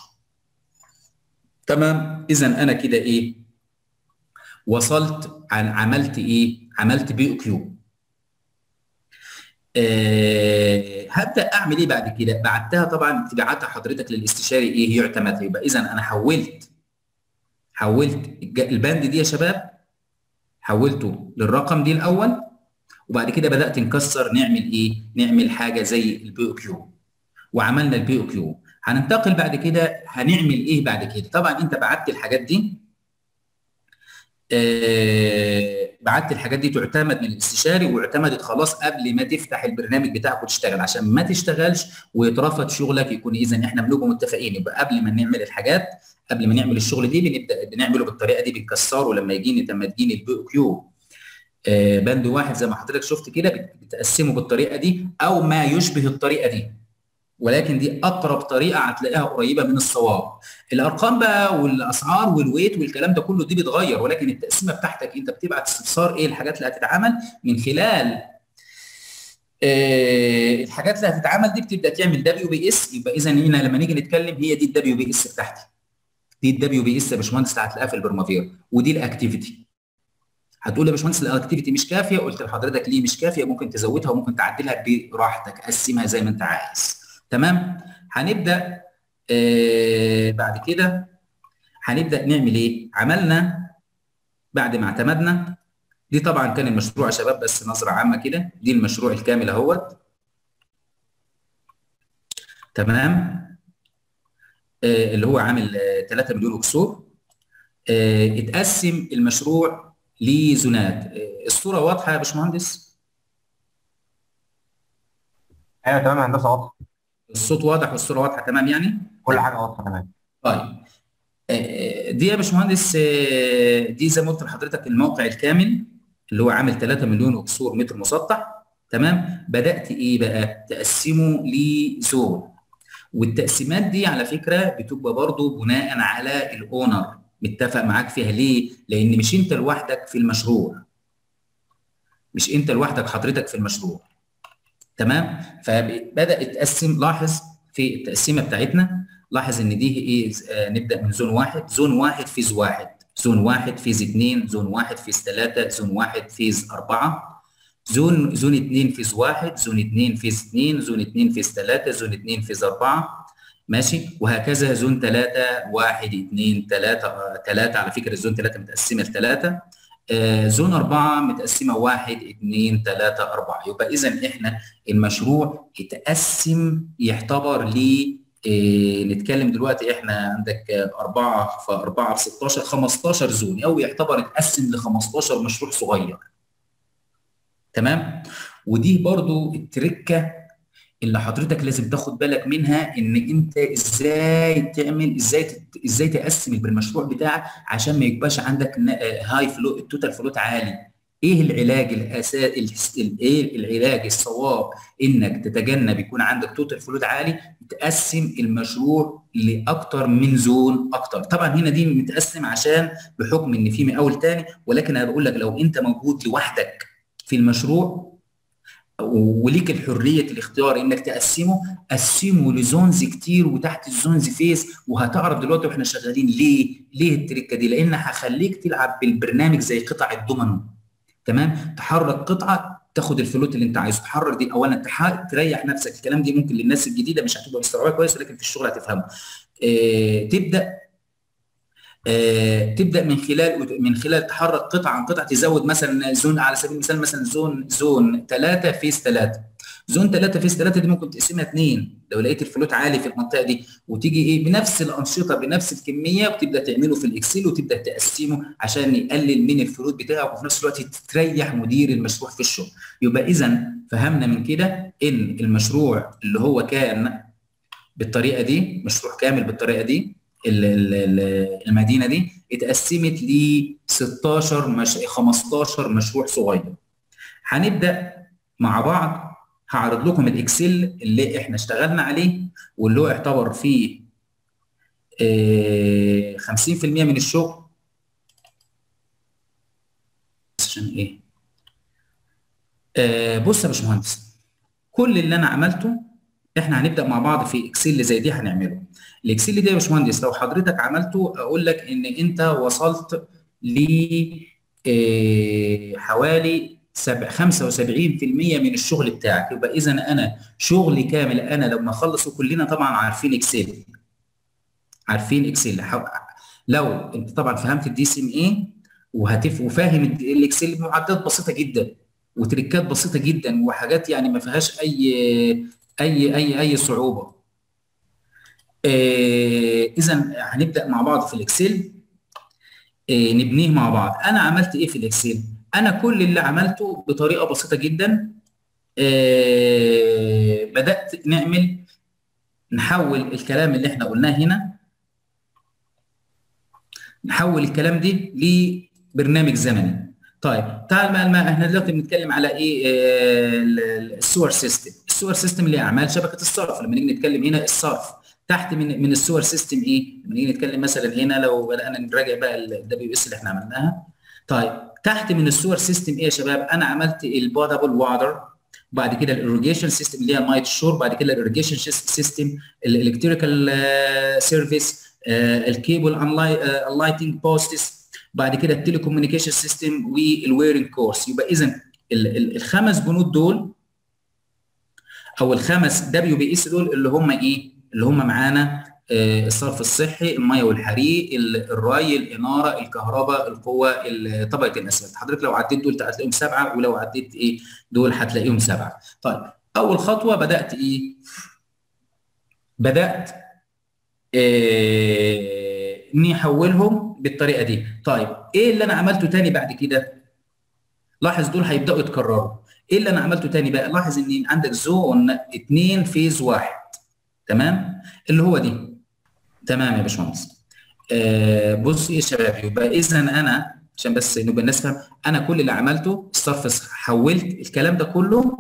تمام اذا انا كده ايه وصلت عن عملت ايه عملت بي او كيو أه هبدا اعمل ايه بعد كده بعتها طبعا تبعتها حضرتك للاستشاري ايه يعتمد يبقى اذا انا حولت حولت البند دي يا شباب حولته للرقم دي الاول وبعد كده بدات نكسر نعمل ايه نعمل حاجه زي البي او كيو وعملنا البي او كيو هننتقل بعد كده هنعمل ايه بعد كده طبعا انت بعت الحاجات دي آه بعت الحاجات دي تعتمد من الاستشاري واعتمدت خلاص قبل ما تفتح البرنامج بتاعك وتشتغل عشان ما تشتغلش ويترفض شغلك يكون اذا احنا بنبقى متفقين يبقى قبل ما نعمل الحاجات قبل ما نعمل الشغل دي بنبدا بنعمله بالطريقه دي بنكسره لما يجيني لما تجيني البي او كيو آه بند واحد زي ما حضرتك شفت كده بتقسمه بالطريقه دي او ما يشبه الطريقه دي ولكن دي اقرب طريقه هتلاقيها قريبه من الصواب الارقام بقى والاسعار والويت والكلام ده كله دي بتغير ولكن التقسيمه بتاعتك انت بتبعت استفسار ايه الحاجات اللي هتتعمل من خلال آه الحاجات اللي هتتعمل دي بتبدا تعمل دبليو بي اس يبقى اذا هنا لما نيجي نتكلم هي دي الدبليو بي اس بتاعتي دي الدبليو بي اس يا باشمهندس اللي هتلاقيها في البرمافير ودي الاكتيفيتي هتقول يا باشمهندس الاكتيفيتي مش كافيه قلت لحضرتك ليه مش كافيه ممكن تزودها وممكن تعدلها براحتك قسمها زي ما انت عايز تمام هنبدا آه بعد كده هنبدا نعمل ايه عملنا بعد ما اعتمدنا دي طبعا كان المشروع يا شباب بس نظره عامه كده دي المشروع الكامل اهوت تمام آه اللي هو عامل آه 3 مليون وكسور آه اتقسم المشروع لزونات آه الصوره واضحه يا باشمهندس ايوه تمام يا هندسه واضحه الصوت واضح والصوره واضحه تمام يعني كل حاجه واضحه تمام طيب دي يا باشمهندس دي زي ما قلت لحضرتك الموقع الكامل اللي هو عامل 3 مليون وكسور متر مسطح تمام بدات ايه بقى تقسمه لزون والتقسيمات دي على فكره بتبقى برضو بناء على الاونر متفق معاك فيها ليه لان مش انت لوحدك في المشروع مش انت لوحدك حضرتك في المشروع تمام فبدا يتقسم لاحظ في التقسيمه بتاعتنا لاحظ ان دي ايه آه نبدا من زون واحد زون واحد فيز واحد زون واحد فيز اثنين زون واحد فيز ثلاثه زون واحد فيز اربعه زون زون اثنين فيز واحد زون اثنين فيز اثنين زون اثنين فيز ثلاثه زون اثنين فيز اربعه ماشي وهكذا زون ثلاثه واحد اثنين ثلاثه ثلاثه على فكره الزون ثلاثه متقسمه لثلاثه آه زون أربعة متقسمة واحد اثنين ثلاثة أربعة يبقى إذا إحنا المشروع يتقسم يعتبر ل آه نتكلم دلوقتي إحنا عندك أربعة في أربعة في 16 15 زون أو يعتبر يتقسم ل 15 مشروع صغير تمام ودي برضو التركة اللي حضرتك لازم تاخد بالك منها ان انت ازاي تعمل ازاي ازاي تقسم المشروع بتاعك عشان ما يبقاش عندك هاي فلو التوتال فلوت عالي ايه العلاج الاساسي ايه العلاج الصواب انك تتجنب يكون عندك توتال فلوت عالي تقسم المشروع لاكتر من زون اكتر طبعا هنا دي متقسم عشان بحكم ان في مقاول تاني ولكن انا بقول لك لو انت موجود لوحدك في المشروع وليك الحريه الاختيار انك تقسمه قسمه لزونز كتير وتحت الزونز فيس وهتعرف دلوقتي واحنا شغالين ليه ليه التركه دي لان هخليك تلعب بالبرنامج زي قطع الدومينو تمام تحرك قطعه تاخد الفلوت اللي انت عايزه تحرر دي اولا تريح نفسك الكلام دي ممكن للناس الجديده مش هتبقى مستوعبه كويس ولكن في الشغل هتفهمه اه تبدا آه تبدا من خلال من خلال تحرك قطعه عن قطعه تزود مثلا زون على سبيل المثال مثلا زون زون 3 فيز 3 زون 3 فيز 3 دي ممكن تقسمها اثنين لو لقيت الفلوت عالي في المنطقه دي وتيجي ايه بنفس الانشطه بنفس الكميه وتبدا تعمله في الاكسل وتبدا تقسمه عشان يقلل من الفلوت بتاعك وفي نفس الوقت تريح مدير المشروع في الشغل يبقى اذا فهمنا من كده ان المشروع اللي هو كان بالطريقه دي مشروع كامل بالطريقه دي المدينه دي اتقسمت ل 16 مش 15 مشروع صغير هنبدا مع بعض هعرض لكم الاكسل اللي احنا اشتغلنا عليه واللي هو يعتبر فيه 50% من الشغل عشان ايه آه بص يا باشمهندس كل اللي انا عملته احنا هنبدا مع بعض في اكسل زي دي هنعمله الاكسل ده يا باشمهندس لو حضرتك عملته اقول لك ان انت وصلت ل حوالي 75% من الشغل بتاعك يبقى اذا انا شغلي كامل انا لما اخلصه كلنا طبعا عارفين اكسل عارفين اكسل لو انت طبعا فهمت الدي سي ام ايه وهتف وفاهم الاكسل بمعدات بسيطه جدا وتريكات بسيطه جدا وحاجات يعني ما فيهاش اي اي اي اي صعوبه اذا هنبدا مع بعض في الاكسل آه، نبنيه مع بعض انا عملت ايه في الاكسل انا كل اللي عملته بطريقه بسيطه جدا آه، بدات نعمل نحول الكلام اللي احنا قلناه هنا نحول الكلام دي لبرنامج زمني طيب تعال بقى ما احنا دلوقتي بنتكلم على ايه آه، ال- السور سيستم السور سيستم اللي هي اعمال شبكه الصرف لما نيجي نتكلم هنا الصرف تحت من من السور سيستم ايه لما نيجي نتكلم مثلا هنا لو بدانا نراجع بقى الدبليو اس اللي احنا عملناها طيب تحت من السور سيستم ايه يا شباب انا عملت البوتابل واتر وبعد كده الايريجيشن سيستم اللي هي الميه الشرب بعد كده الايريجيشن سيستم الالكتريكال سيرفيس الكيبل اللايتنج بوستس بعد كده التليكوميونيكيشن سيستم والويرنج كورس يبقى اذا الخمس بنود دول او الخمس دبليو بي اس دول اللي هم ايه؟ اللي هم معانا آه، الصرف الصحي، الميه والحريق، ال- الري، الاناره، الكهرباء، القوه، ال- طبقه الاسفلت، حضرتك لو عديت دول هتلاقيهم سبعه ولو عديت ايه؟ دول هتلاقيهم سبعه. طيب اول خطوه بدات ايه؟ بدات آه، اني احولهم بالطريقه دي طيب ايه اللي انا عملته تاني بعد كده لاحظ دول هيبداوا يتكرروا ايه اللي انا عملته تاني بقى لاحظ ان عندك زون اتنين فيز واحد تمام اللي هو دي تمام يا باشمهندس آه بص يا شباب يبقى اذا انا عشان بس نبقى الناس فاهم انا كل اللي عملته الصرف حولت الكلام ده كله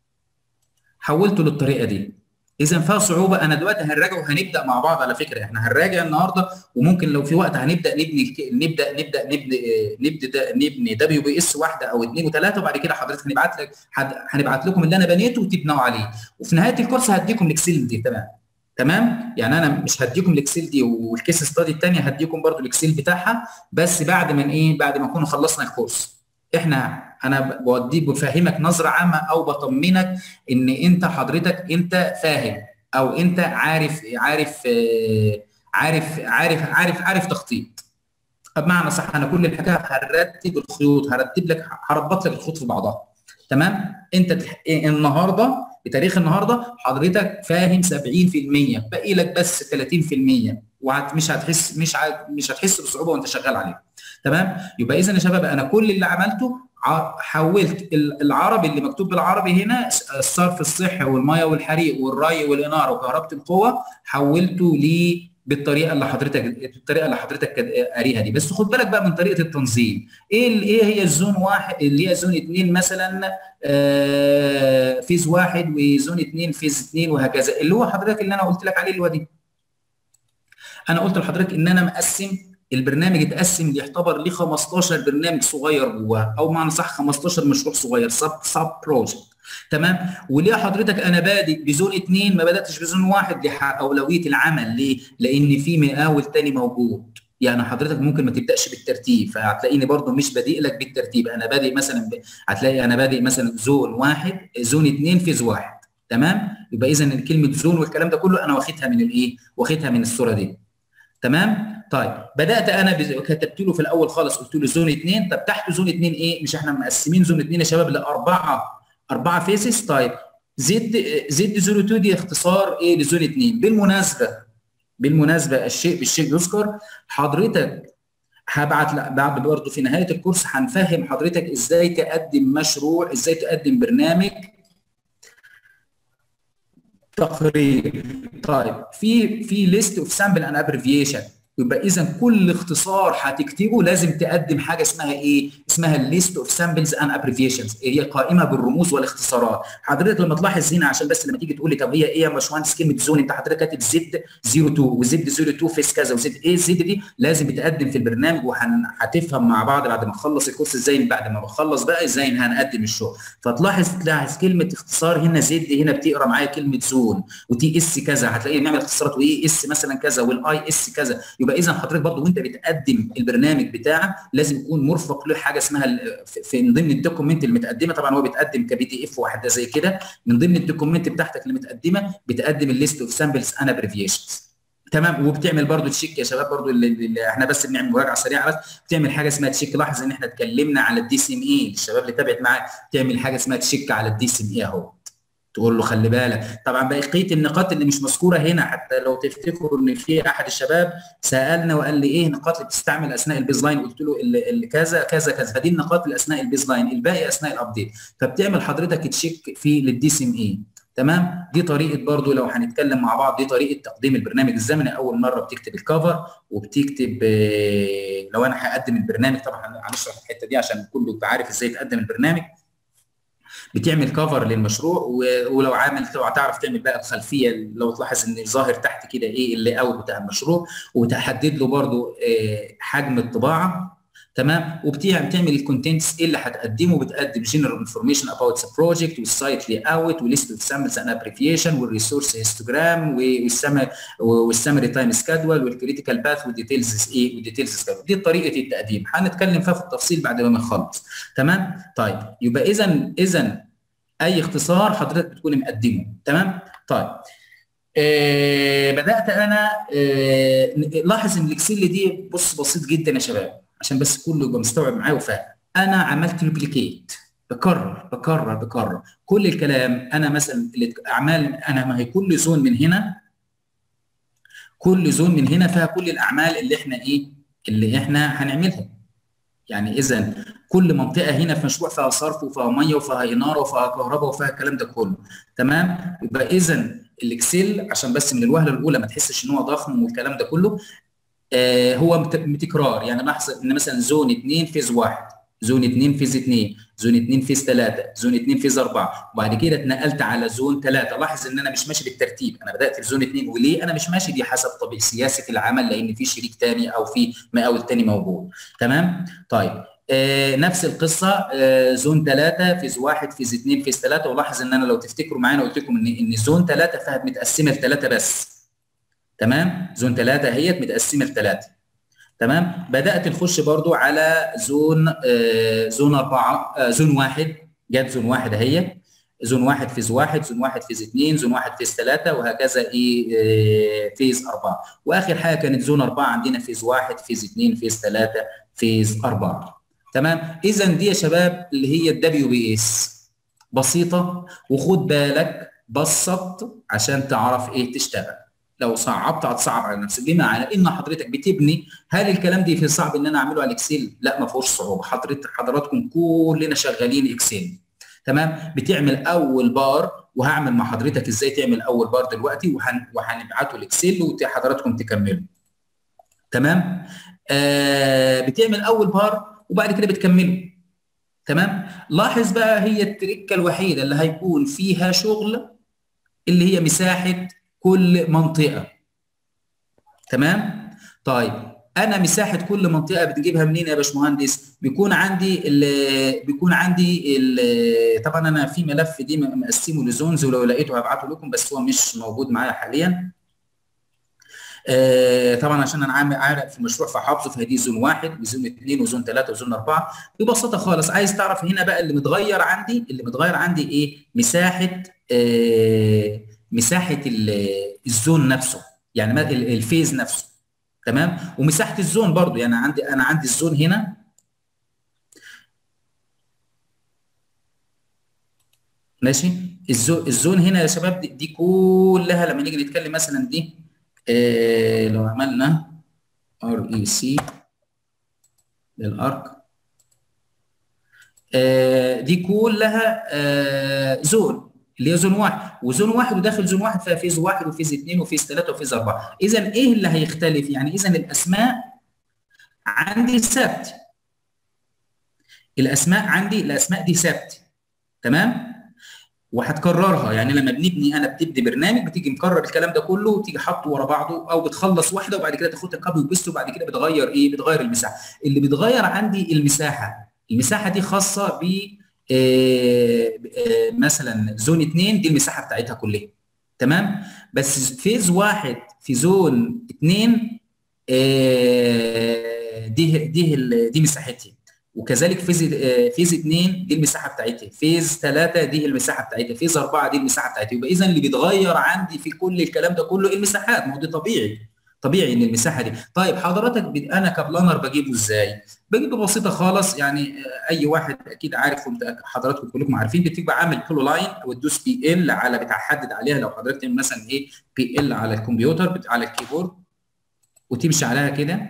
حولته للطريقه دي اذا فيها صعوبه انا دلوقتي هنراجع وهنبدا مع بعض على فكره احنا هنراجع النهارده وممكن لو في وقت هنبدا نبني الك- نبدا نبدا نبني نبدا نبني دبليو بي اس واحده او اثنين وثلاثه وبعد كده حضرتك هنبعت لك حد- هنبعت لكم اللي انا بنيته وتبنوا عليه وفي نهايه الكورس هديكم الاكسل دي تمام تمام يعني انا مش هديكم الاكسل دي والكيس ستادي الثانيه هديكم برضو الاكسل بتاعها بس بعد ما ايه بعد ما نكون خلصنا الكورس احنا انا بوديك بفهمك نظره عامه او بطمنك ان انت حضرتك انت فاهم او انت عارف عارف آه، عارف عارف عارف عارف تخطيط بمعنى صح انا كل الحكايه هرتب الخيوط هرتب لك هربط لك الخيوط في بعضها تمام انت تح- النهارده بتاريخ النهارده حضرتك فاهم 70% باقي لك بس 30% ومش هتحس مش ع- مش هتحس بصعوبه وانت شغال عليه تمام يبقى اذا يا شباب انا كل اللي عملته ع- حولت ال- العربي اللي مكتوب بالعربي هنا الصرف الصحي والميه والحريق والري والاناره وكهرباء القوه حولته ل بالطريقه اللي حضرتك بالطريقه اللي حضرتك كد- قاريها دي بس خد بالك بقى من طريقه التنظيم ايه ال- ايه هي الزون واحد اللي هي زون اثنين مثلا آه، فيز واحد وزون اثنين فيز اثنين وهكذا اللي هو حضرتك اللي انا قلت لك عليه اللي هو دي انا قلت لحضرتك ان انا مقسم البرنامج اتقسم يعتبر ليه 15 برنامج صغير جواه او معنى صح 15 مشروع صغير سب سب بروجكت تمام وليه حضرتك انا بادئ بزون اثنين ما بداتش بزون واحد لاولويه العمل ليه؟ لان في مقاول تاني موجود يعني حضرتك ممكن ما تبداش بالترتيب فهتلاقيني برضو مش بادئ لك بالترتيب انا بادئ مثلا ب... هتلاقي انا بادئ مثلا زون واحد زون اثنين فيز واحد تمام يبقى اذا كلمه زون والكلام ده كله انا واخدها من الايه؟ واخدها من الصوره دي تمام طيب بدات انا بز... كتبت له في الاول خالص قلت له زون اثنين طب تحت زون اثنين ايه مش احنا مقسمين زون اثنين يا شباب لاربعه اربعه فيسز طيب زد زد 02 دي اختصار ايه لزون اثنين بالمناسبه بالمناسبه الشيء بالشيء يذكر حضرتك هبعت لا بعد برضه في نهايه الكورس هنفهم حضرتك ازاي تقدم مشروع ازاي تقدم برنامج تقرير طيب في في ليست اوف سامبل اند ابريفيشن يبقى اذا كل اختصار هتكتبه لازم تقدم حاجه اسمها ايه؟ اسمها الليست اوف سامبلز اند ابريفيشنز هي قائمه بالرموز والاختصارات حضرتك لما تلاحظ هنا عشان بس لما تيجي تقول لي طب هي ايه يا باشمهندس كلمه زون انت حضرتك كاتب زد 02 وزد 02 فيس كذا وزد ايه الزد دي لازم بتقدم في البرنامج وهتفهم مع بعض بعد ما نخلص الكورس ازاي بعد ما بخلص بقى ازاي هنقدم الشغل فتلاحظ تلاحظ كلمه اختصار هنا زد هنا بتقرا معايا كلمه زون وتي اس كذا هتلاقي بنعمل اختصارات وايه اس مثلا كذا والاي اس كذا يبقى اذا حضرتك برضو وانت بتقدم البرنامج بتاعك لازم يكون مرفق له حاجه اسمها في من ضمن الدوكيومنت المتقدمه طبعا هو بيتقدم كبي دي اف واحده زي كده من ضمن الدوكيومنت بتاعتك اللي متقدمه بتقدم الليست اوف سامبلز اند ابريفيشنز تمام وبتعمل برضو تشيك يا شباب برضو اللي, اللي احنا بس بنعمل مراجعه سريعه بس بتعمل حاجه اسمها تشيك لاحظ ان احنا اتكلمنا على الدي سي ام اي الشباب اللي تابعت معاك تعمل حاجه اسمها تشيك على الدي سي ام اي اهو تقول له خلي بالك طبعا بقيه النقاط اللي مش مذكوره هنا حتى لو تفتكروا ان في احد الشباب سالنا وقال لي ايه النقاط اللي بتستعمل اثناء البيز لاين قلت له اللي اللي كذا كذا كذا فدي النقاط اللي اثناء البيز لاين الباقي اثناء الابديت فبتعمل حضرتك تشيك في للدي سي ام اي تمام دي طريقه برضو لو هنتكلم مع بعض دي طريقه تقديم البرنامج الزمني اول مره بتكتب الكفر وبتكتب آه، لو انا هقدم البرنامج طبعا هنشرح الحته دي عشان كله يبقى عارف ازاي تقدم البرنامج بتعمل كفر للمشروع و- ولو عامل طبعا تعرف تعمل بقى الخلفيه لو تلاحظ ان ظاهر تحت كده ايه اللي اوت بتاع المشروع وتحدد له برضو آه، حجم الطباعه تمام وبتعمل بتعمل الكونتنتس ايه اللي هتقدمه بتقدم جنرال انفورميشن اباوت ذا بروجكت والسايت لي اوت وليست اوف سامبلز اند ابريفيشن والريسورس هيستوجرام والسمري تايم سكادول والكريتيكال باث والديتيلز ايه والديتيلز سكادول دي طريقه التقديم هنتكلم فيها في التفصيل بعد ما نخلص تمام طيب يبقى اذا اذا اي اختصار حضرتك بتكون مقدمه تمام طيب آه بدات انا آه لاحظ ان الاكسل دي بص بسيط جدا يا شباب عشان بس كله يبقى مستوعب معايا وفاهم انا عملت ريبليكيت بكرر بكرر بكرر كل الكلام انا مثلا الاعمال انا ما هي كل زون من هنا كل زون من هنا فيها كل الاعمال اللي احنا ايه اللي احنا هنعملها يعني اذا كل منطقه هنا في مشروع فيها صرف وفيها ميه وفيها اناره وفيها كهرباء وفيها الكلام ده كله تمام يبقى اذا الاكسل عشان بس من الوهله الاولى ما تحسش ان هو ضخم والكلام ده كله آه هو مت- تكرار يعني لاحظ ان مثلا زون 2 فيز 1 زون 2 فيز 2 زون 2 فيز 3 زون 2 فيز 4 وبعد كده اتنقلت على زون 3 لاحظ ان انا مش ماشي بالترتيب انا بدات في زون 2 وليه انا مش ماشي دي حسب طبيعه سياسه العمل لان في شريك تاني او في مقاول تاني موجود تمام طيب آه نفس القصه آه زون 3 فيز 1 فيز 2 فيز 3 ولاحظ ان انا لو تفتكروا معانا قلت لكم ان ان زون 3 فيها متقسمه لثلاثه بس تمام زون 3 اهيت متقسمه لثلاثه تمام بدات نخش برضو على زون آه زون 4 آه زون 1 جت زون 1 اهي زون 1 فيز 1 زون 1 فيز 2 زون 1 فيز 3 وهكذا ايه آه فيز 4 واخر حاجه كانت زون 4 عندنا فيز 1 فيز 2 فيز 3 فيز 4 تمام اذا دي يا شباب اللي هي الدبليو بي اس بسيطه وخد بالك بسط عشان تعرف ايه تشتغل لو صعبت هتصعب على نفسك بمعنى ان حضرتك بتبني هل الكلام ده في صعب ان انا اعمله على الاكسل لا ما فيهوش صعوبه حضرتك حضراتكم كلنا شغالين اكسل تمام بتعمل اول بار وهعمل مع حضرتك ازاي تعمل اول بار دلوقتي وهن... وهنبعته الاكسل وحضراتكم تكملوا تمام آه بتعمل اول بار وبعد كده بتكمله تمام لاحظ بقى هي التركه الوحيده اللي هيكون فيها شغل اللي هي مساحه كل منطقه تمام طيب انا مساحه كل منطقه بتجيبها منين يا باشمهندس بيكون عندي ال بيكون عندي ال طبعا انا في ملف دي مقسمه لزونز ولو لقيته هبعته لكم بس هو مش موجود معايا حاليا آه طبعا عشان انا عامل عارف في المشروع فحافظه فدي زون واحد وزون اثنين وزون ثلاثه وزون اربعه ببساطه خالص عايز تعرف هنا بقى اللي متغير عندي اللي متغير عندي ايه مساحه آه مساحه الزون نفسه يعني الفيز نفسه تمام ومساحه الزون برضو يعني عندي انا عندي الزون هنا ماشي الزون, الزون هنا يا شباب دي, دي كلها لما نيجي نتكلم مثلا دي إيه لو عملنا ار اي سي للارك إيه دي كلها آه زون اللي هي زون واحد وزون واحد وداخل زون واحد فيها فيز واحد وفيز اثنين وفيز ثلاثه وفيز اربعه اذا ايه اللي هيختلف يعني اذا الاسماء عندي ثابت الاسماء عندي الاسماء دي ثابت تمام وهتكررها يعني لما بنبني انا بتبني برنامج بتيجي مكرر الكلام ده كله وتيجي حاطه ورا بعضه او بتخلص واحده وبعد كده تاخدها كوبي وبيست وبعد كده بتغير ايه بتغير المساحه اللي بتغير عندي المساحه المساحه دي خاصه ب إيه إيه مثلا زون 2 دي المساحه بتاعتها كلها تمام بس فيز واحد في زون 2 إيه دي دي دي مساحتها وكذلك فيز فيز 2 دي المساحه بتاعتها فيز 3 دي المساحه بتاعتها فيز 4 دي المساحه بتاعتها يبقى اذا اللي بيتغير عندي في كل الكلام ده كله المساحات ما هو ده طبيعي طبيعي ان المساحه دي طيب حضرتك ب... انا كبلانر بجيبه ازاي بجيبه بسيطه خالص يعني اي واحد اكيد عارف حضراتكم كلكم عارفين بتبقى عامل كله لاين وتدوس بي ال على بتحدد عليها لو حضرتك تعمل مثلا ايه بي ال على الكمبيوتر على الكيبورد وتمشي عليها كده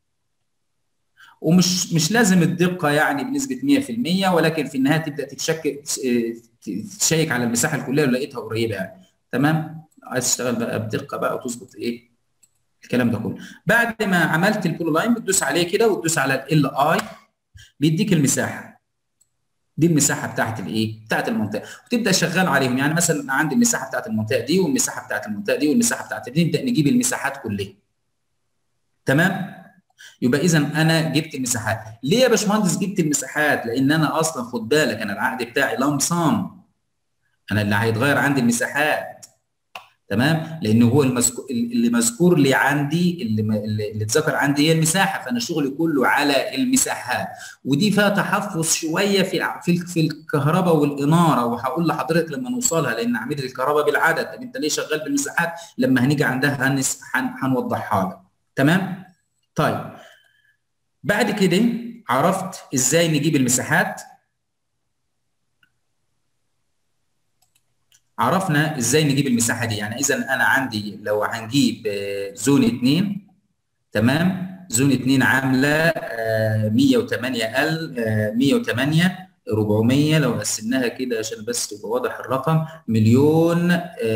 ومش مش لازم الدقه يعني بنسبه 100% ولكن في النهايه تبدا تتشكل تشيك على المساحه الكليه لو لقيتها قريبه يعني تمام عايز تشتغل بقى بدقه بقى وتظبط ايه الكلام ده كله بعد ما عملت البولو لاين بتدوس عليه كده وتدوس على ال اي بيديك المساحه دي المساحه بتاعت الايه بتاعت المنطقه وتبدا شغال عليهم يعني مثلا عندي المساحه بتاعت المنطقه دي والمساحه بتاعت المنطقه دي والمساحه بتاعت دي نبدا نجيب المساحات كلها تمام يبقى اذا انا جبت المساحات ليه يا باشمهندس جبت المساحات لان انا اصلا خد بالك انا العقد بتاعي لام صام انا اللي هيتغير عندي المساحات تمام لان هو المذكور اللي مذكور لي عندي اللي اللي اتذكر عندي هي المساحه فانا شغلي كله على المساحات ودي فيها تحفظ شويه في في في الكهرباء والاناره وهقول لحضرتك لما نوصلها لان عمليه الكهرباء بالعدد طب انت ليه شغال بالمساحات لما هنيجي عندها هنس هنوضحها لك تمام طيب بعد كده عرفت ازاي نجيب المساحات عرفنا ازاي نجيب المساحه دي يعني اذا انا عندي لو هنجيب زون 2 تمام زون 2 عامله 108 ال 108 400 لو قسمناها كده عشان بس يبقى واضح الرقم مليون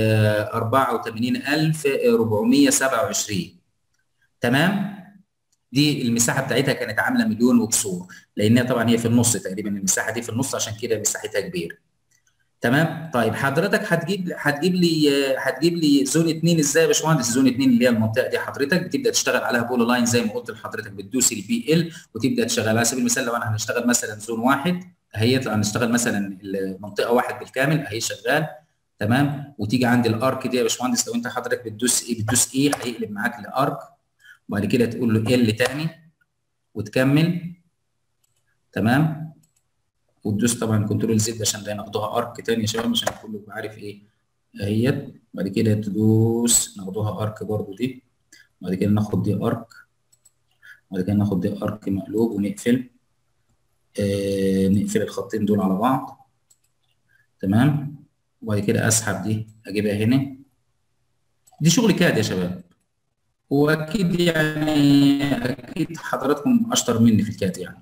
84427 تمام دي المساحه بتاعتها كانت عامله مليون وكسور لانها طبعا هي في النص تقريبا المساحه دي في النص عشان كده مساحتها كبيره تمام طيب حضرتك هتجيب هتجيب لي هتجيب لي زون 2 ازاي يا باشمهندس زون 2 اللي هي المنطقه دي حضرتك بتبدا تشتغل عليها بولو لاين زي ما قلت لحضرتك بتدوس البي ال وتبدا تشتغل على سبيل المثال لو انا هنشتغل مثلا زون واحد اهي هنشتغل مثلا المنطقه واحد بالكامل اهي شغال تمام وتيجي عند الارك دي يا باشمهندس لو انت حضرتك بتدوس ايه بتدوس ايه هيقلب معاك لارك وبعد كده تقول له ال تاني وتكمل تمام وتدوس طبعا كنترول زد عشان ده ناخدوها ارك تاني يا شباب عشان كله يبقى عارف ايه اهيت بعد كده تدوس ناخدوها ارك برضو دي بعد كده ناخد دي ارك بعد كده ناخد دي ارك مقلوب ونقفل آه نقفل الخطين دول على بعض تمام وبعد كده اسحب دي اجيبها هنا دي شغل كاد يا شباب واكيد يعني اكيد حضراتكم اشطر مني في الكاد يعني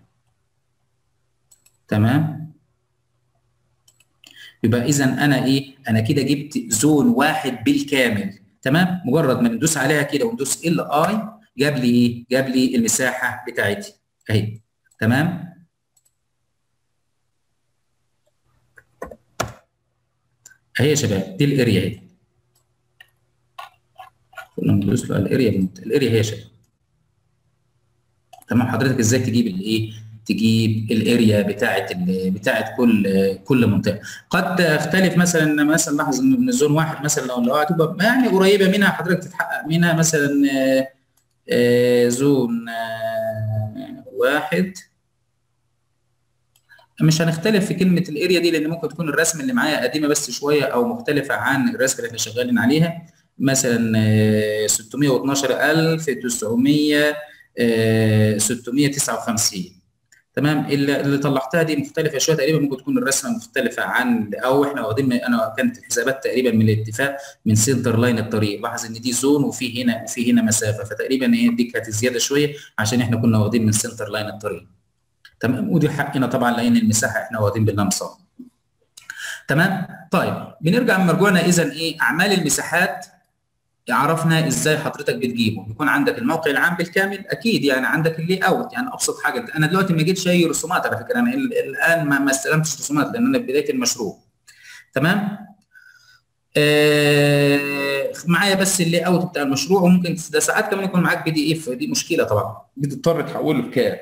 تمام يبقى اذا انا ايه انا كده جبت زون واحد بالكامل تمام مجرد ما ندوس عليها كده وندوس ال اي جاب لي ايه جاب لي المساحه بتاعتي اهي تمام اهي يا شباب دي الاريا اهي كنا بندوس على الاريا بنت. الاريا هي يا شباب تمام حضرتك ازاي تجيب الايه تجيب الاريا بتاعت بتاعت كل كل منطقه قد تختلف مثلا مثلا لاحظ ان من زون واحد مثلا لو لو هتبقى يعني قريبه منها حضرتك تتحقق منها مثلا زون واحد مش هنختلف في كلمه الاريا دي لان ممكن تكون الرسم اللي معايا قديمه بس شويه او مختلفه عن الرسم اللي احنا شغالين عليها مثلا 612900 659 تمام اللي, اللي طلعتها دي مختلفه شويه تقريبا ممكن تكون الرسمه مختلفه عن او احنا واخدين انا كانت الحسابات تقريبا من الاتفاق من سنتر لاين الطريق لاحظ ان دي زون وفي هنا وفي هنا مسافه فتقريبا هي دي كانت زياده شويه عشان احنا كنا واخدين من سنتر لاين الطريق تمام ودي حقنا طبعا لان المساحه احنا واخدين باللمسه تمام طيب بنرجع من مرجوعنا اذا ايه اعمال المساحات عرفنا ازاي حضرتك بتجيبه يكون عندك الموقع العام بالكامل اكيد يعني عندك اللي اوت يعني ابسط حاجه انا دلوقتي ما جيتش اي رسومات على فكره انا الان ما, ما استلمتش رسومات لان انا في بدايه المشروع تمام آه معايا بس اللي اوت بتاع المشروع وممكن ده ساعات كمان يكون معاك بي دي اف دي مشكله طبعا بتضطر تحوله لكاد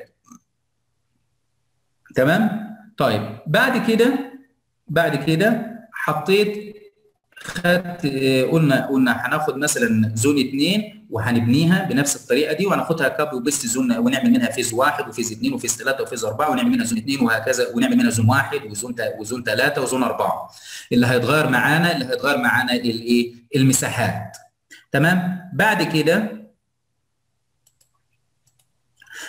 تمام طيب بعد كده بعد كده حطيت خدت قلنا قلنا هناخد مثلا زون 2 وهنبنيها بنفس الطريقه دي وهناخدها كاب وبيست زون ونعمل منها فيز 1 وفيز 2 وفيز 3 وفيز 4 ونعمل منها زون 2 وهكذا ونعمل منها زون 1 وزون وزون 3 وزون 4 اللي هيتغير معانا اللي هيتغير معانا الايه المساحات تمام بعد كده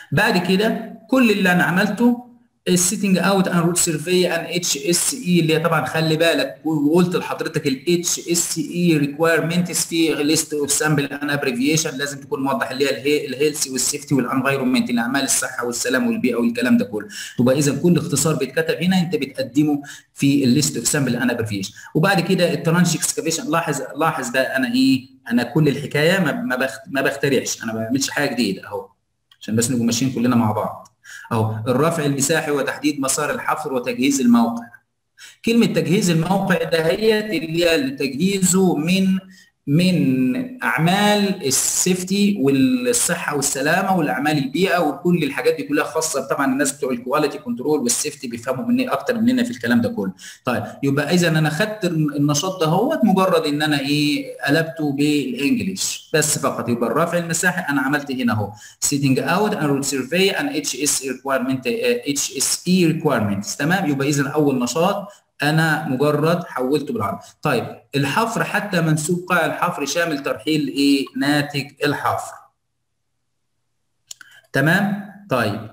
بعد كده كل اللي انا عملته السيتنج اوت ان روت سيرفي ان اتش اس اي اللي هي طبعا خلي بالك وقلت لحضرتك الاتش اس اي ريكويرمنتس في ليست اوف سامبل ان ابريفيشن لازم تكون موضح اللي هي الهيلثي والسيفتي والانفايرمنت الاعمال الصحه والسلام والبيئه والكلام ده كله تبقى اذا كل اختصار بيتكتب هنا انت بتقدمه في الليست اوف سامبل ان ابريفيشن وبعد كده الترانش اكسكافيشن لاحظ لاحظ بقى انا ايه انا كل الحكايه ما ما بخترعش انا ما بعملش حاجه جديده اهو عشان بس نبقى ماشيين كلنا مع بعض اهو الرفع المساحي وتحديد مسار الحفر وتجهيز الموقع كلمه تجهيز الموقع ده هي اللي هي تجهيزه من من اعمال السيفتي والصحه والسلامه والاعمال البيئه وكل الحاجات دي كلها خاصه طبعا الناس بتوع الكواليتي كنترول والسيفتي بيفهموا مني اكتر مننا في الكلام ده كله طيب يبقى اذا انا خدت النشاط ده هو مجرد ان انا ايه قلبته بالانجلش بس فقط يبقى الرفع المساحي انا عملت هنا اهو سيتنج اوت ان روت سيرفي ان اتش اس ريكويرمنت اتش اس اي ريكويرمنتس تمام يبقى اذا اول نشاط انا مجرد حولته بالعربي طيب الحفر حتى منسوب قاع الحفر شامل ترحيل ايه ناتج الحفر تمام طيب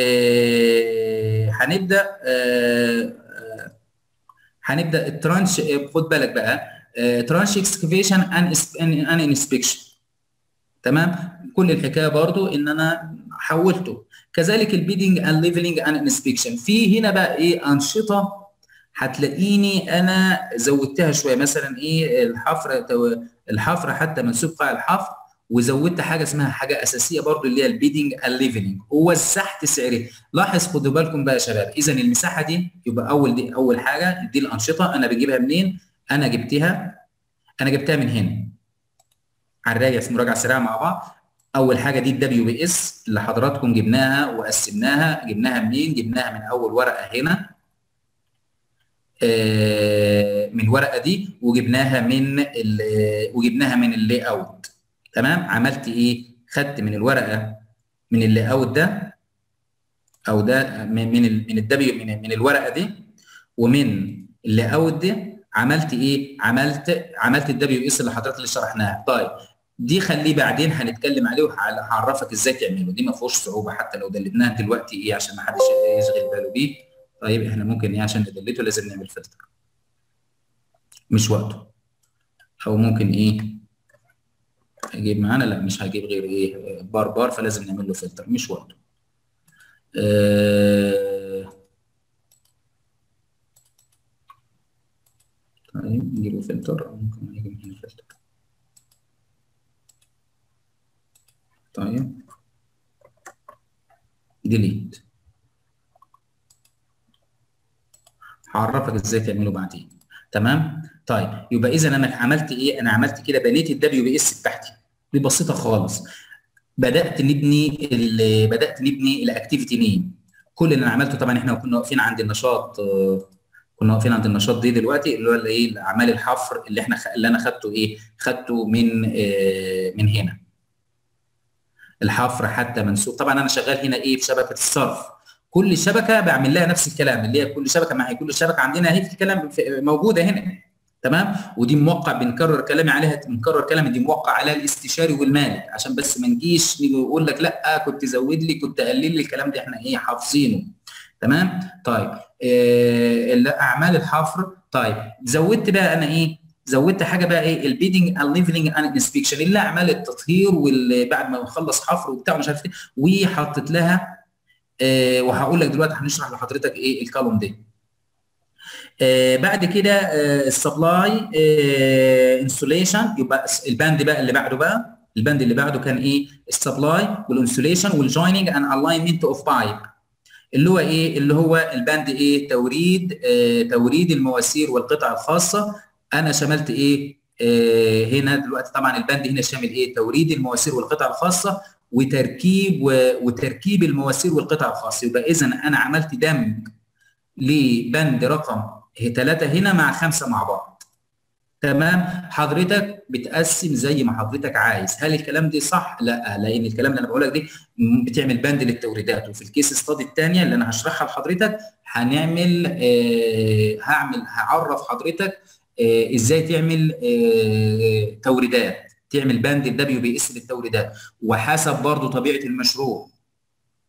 آه هنبدا آه هنبدا الترانش خد بالك بقى آه ترانش اكسكافيشن ان ان انسبكشن تمام كل الحكايه برضو ان انا حولته كذلك البيدنج اند ليفلنج اند انسبكشن في هنا بقى ايه انشطه هتلاقيني انا زودتها شويه مثلا ايه الحفر الحفر حتى منسوب قاع الحفر وزودت حاجه اسمها حاجه اساسيه برضو اللي هي البيدنج الليفلنج ووزعت سعره لاحظ خدوا بالكم بقى يا شباب اذا المساحه دي يبقى اول دي اول حاجه دي الانشطه انا بجيبها منين انا جبتها انا جبتها من هنا هنراجع مراجعه سريعه مع بعض اول حاجه دي الدبليو بي اس اللي حضراتكم جبناها وقسمناها جبناها منين جبناها من اول ورقه هنا من الورقه دي وجبناها من وجبناها من اللي اوت تمام عملت ايه خدت من الورقه من اللي اوت ده او ده من من من الدبليو من, من الورقه دي ومن اللي اوت دي عملت ايه عملت عملت الدبليو اس اللي حضرتك اللي شرحناها طيب دي خليه بعدين هنتكلم عليه وهعرفك ازاي تعمله دي ما فيهوش صعوبه حتى لو دلتناها دلوقتي ايه عشان ما حدش يشغل باله بيه طيب احنا ممكن ايه عشان ندلته لازم نعمل فلتر مش وقته او ممكن ايه هجيب معانا لا مش هجيب غير ايه بار بار فلازم نعمل له فلتر مش وقته آه طيب نجيب له فلتر او ممكن نجيب هنا فلتر طيب ديليت هعرفك ازاي تعمله بعدين تمام طيب يبقى اذا انا عملت ايه انا عملت كده بنيت الدبليو بي اس بتاعتي دي بسيطه خالص بدات نبني بدات نبني الاكتيفيتي نيم كل اللي انا عملته طبعا احنا كنا واقفين عند النشاط كنا واقفين عند النشاط دي دلوقتي اللي هو ايه اعمال الحفر اللي احنا اللي انا خدته ايه خدته من آه من هنا الحفر حتى منسوب طبعا انا شغال هنا ايه في شبكه الصرف كل شبكه بعمل لها نفس الكلام اللي هي كل شبكه معي كل شبكه عندنا اهي في الكلام موجوده هنا تمام ودي موقع بنكرر كلامي عليها بنكرر كلامي دي موقع عليها الاستشاري والمالك عشان بس ما نجيش نيجي نقول لك لا كنت زود لي كنت قلل لي الكلام ده احنا ايه حافظينه تمام طيب إيه اعمال الحفر طيب زودت بقى انا ايه زودت حاجه بقى ايه البيدنج اند ليفلنج اند انسبكشن اللي اعمال التطهير واللي بعد ما نخلص حفر وبتاع مش عارف ايه وحطيت لها آه وهقول لك دلوقتي هنشرح لحضرتك ايه الكولوم ده آه بعد كده آه السبلاي انسوليشن يبقى الباند بقى اللي بعده بقى الباند اللي بعده كان ايه السبلاي والانسوليشن والجويننج اند الاينمنت اوف بايب اللي هو ايه اللي هو الباند ايه توريد آه توريد المواسير والقطع الخاصه انا شملت ايه آه هنا دلوقتي طبعا الباند هنا شامل ايه توريد المواسير والقطع الخاصه وتركيب وتركيب المواسير والقطع الخاصه يبقى اذا انا عملت دمج لبند رقم ثلاثة هنا مع خمسة مع بعض تمام حضرتك بتقسم زي ما حضرتك عايز هل الكلام ده صح لا لان الكلام اللي انا بقول لك دي بتعمل بند للتوريدات وفي الكيس ستادي الثانيه اللي انا هشرحها لحضرتك هنعمل آه هعمل هعرف حضرتك آه ازاي تعمل آه توريدات تعمل بند الدبليو بي اس للتوريدات وحسب برضه طبيعه المشروع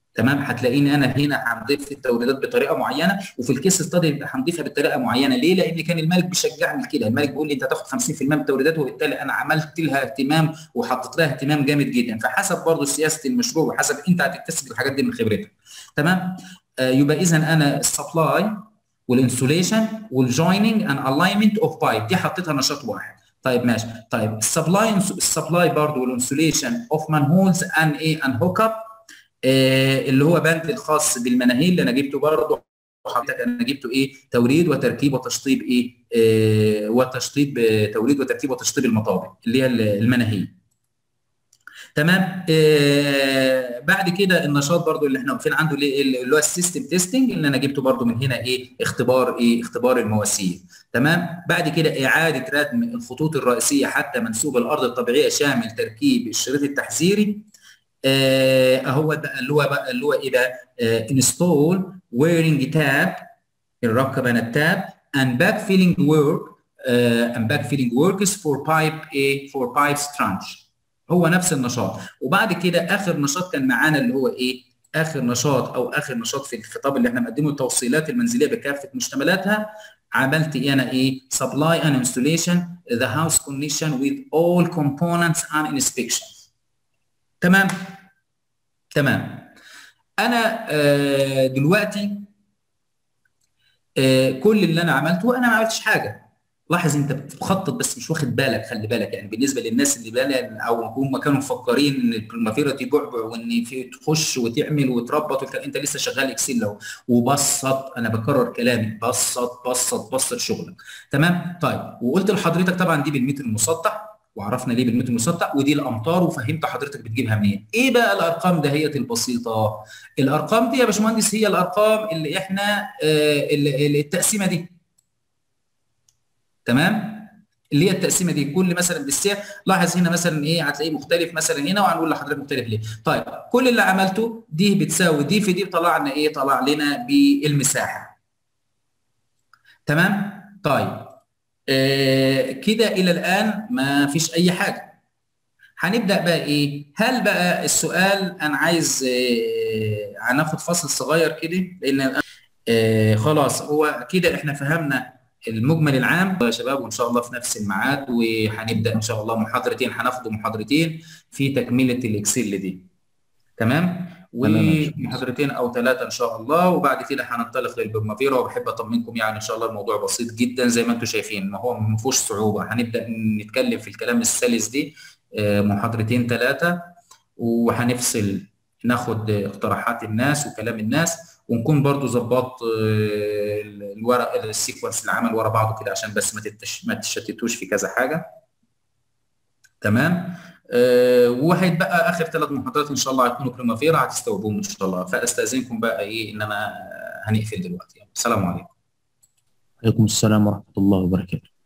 تمام هتلاقيني انا هنا هنضيف التوريدات بطريقه معينه وفي الكيس ستادي هنضيفها بطريقه معينه ليه؟ لان كان الملك بيشجعني لكده الملك بيقول لي انت هتاخد 50% من التوريدات وبالتالي انا عملت لها اهتمام وحطيت لها اهتمام جامد جدا فحسب برضه سياسه المشروع وحسب انت هتكتسب الحاجات دي من خبرتك تمام؟ آه يبقى اذا انا السبلاي والانسوليشن والجويننج اند الاينمنت اوف بايب دي حطيتها نشاط واحد طيب ماشي طيب السبلاي السبلاي برضه والانسوليشن اوف مانهولز ان ايه ان هوك اب آه اللي هو بند الخاص بالمناهيل اللي انا جبته برضه حضرتك انا جبته ايه توريد وتركيب وتشطيب ايه آه وتشطيب توريد وتركيب وتشطيب المطابق اللي هي المناهيل تمام آه بعد كده النشاط برضو اللي احنا واقفين عنده اللي هو السيستم تيستنج اللي انا جبته برضو من هنا ايه اختبار ايه اختبار المواسير تمام بعد كده اعاده ردم الخطوط الرئيسيه حتى منسوب الارض الطبيعيه شامل تركيب الشريط التحذيري اهو بقى اللي هو بقى اللي هو ايه بقى انستول ويرنج تاب الركب انا التاب and backfilling work uh, and backfilling works for pipe A for pipes tranche هو نفس النشاط وبعد كده اخر نشاط كان معانا اللي هو ايه اخر نشاط او اخر نشاط في الخطاب اللي احنا مقدمه التوصيلات المنزليه بكافه مشتملاتها عملت ايه انا ايه supply and installation the house connection with all components and inspection تمام تمام انا آه دلوقتي آه كل اللي انا عملته انا ما عملتش حاجه لاحظ انت بتخطط بس مش واخد بالك خلي بالك يعني بالنسبه للناس اللي بالك او هم كانوا مفكرين ان البريمافيرا دي بعبع وان في تخش وتعمل وتربط والك... انت لسه شغال اكسل لو وبسط انا بكرر كلامي بسط بسط بسط شغلك تمام طيب وقلت لحضرتك طبعا دي بالمتر المسطح وعرفنا ليه بالمتر المسطح ودي الامتار وفهمت حضرتك بتجيبها منين ايه بقى الارقام دهيت البسيطه الارقام دي يا باشمهندس هي الارقام اللي احنا آه التقسيمه دي تمام اللي هي التقسيمه دي كل مثلا بالسعر لاحظ هنا مثلا ايه هتلاقيه مختلف مثلا هنا وهنقول لحضرتك مختلف ليه طيب كل اللي عملته دي بتساوي دي في دي طلعنا ايه طلع لنا بالمساحه تمام طيب آه كده الى الان ما فيش اي حاجه هنبدا بقى ايه هل بقى السؤال انا عايز آه هناخد فصل صغير كده لان آه خلاص هو كده احنا فهمنا المجمل العام يا شباب وان شاء الله في نفس الميعاد وهنبدا ان شاء الله محاضرتين هناخدوا محاضرتين في تكمله الاكسل دي تمام ومحاضرتين او ثلاثه ان شاء الله وبعد كده هننطلق للبرمافيرا وبحب اطمنكم يعني ان شاء الله الموضوع بسيط جدا زي ما انتم شايفين ما هو ما فيهوش صعوبه هنبدا نتكلم في الكلام السلس دي محاضرتين ثلاثه وهنفصل ناخد اقتراحات الناس وكلام الناس ونكون برضو ظبط الورق السيكونس العمل ورا بعضه كده عشان بس ما تتش ما تشتتوش في كذا حاجه تمام أه وهيتبقى اخر ثلاث محاضرات ان شاء الله هيكونوا بريمافيرا هتستوعبوهم ان شاء الله فاستاذنكم بقى ايه ان انا هنقفل دلوقتي السلام عليكم عليكم السلام ورحمه الله وبركاته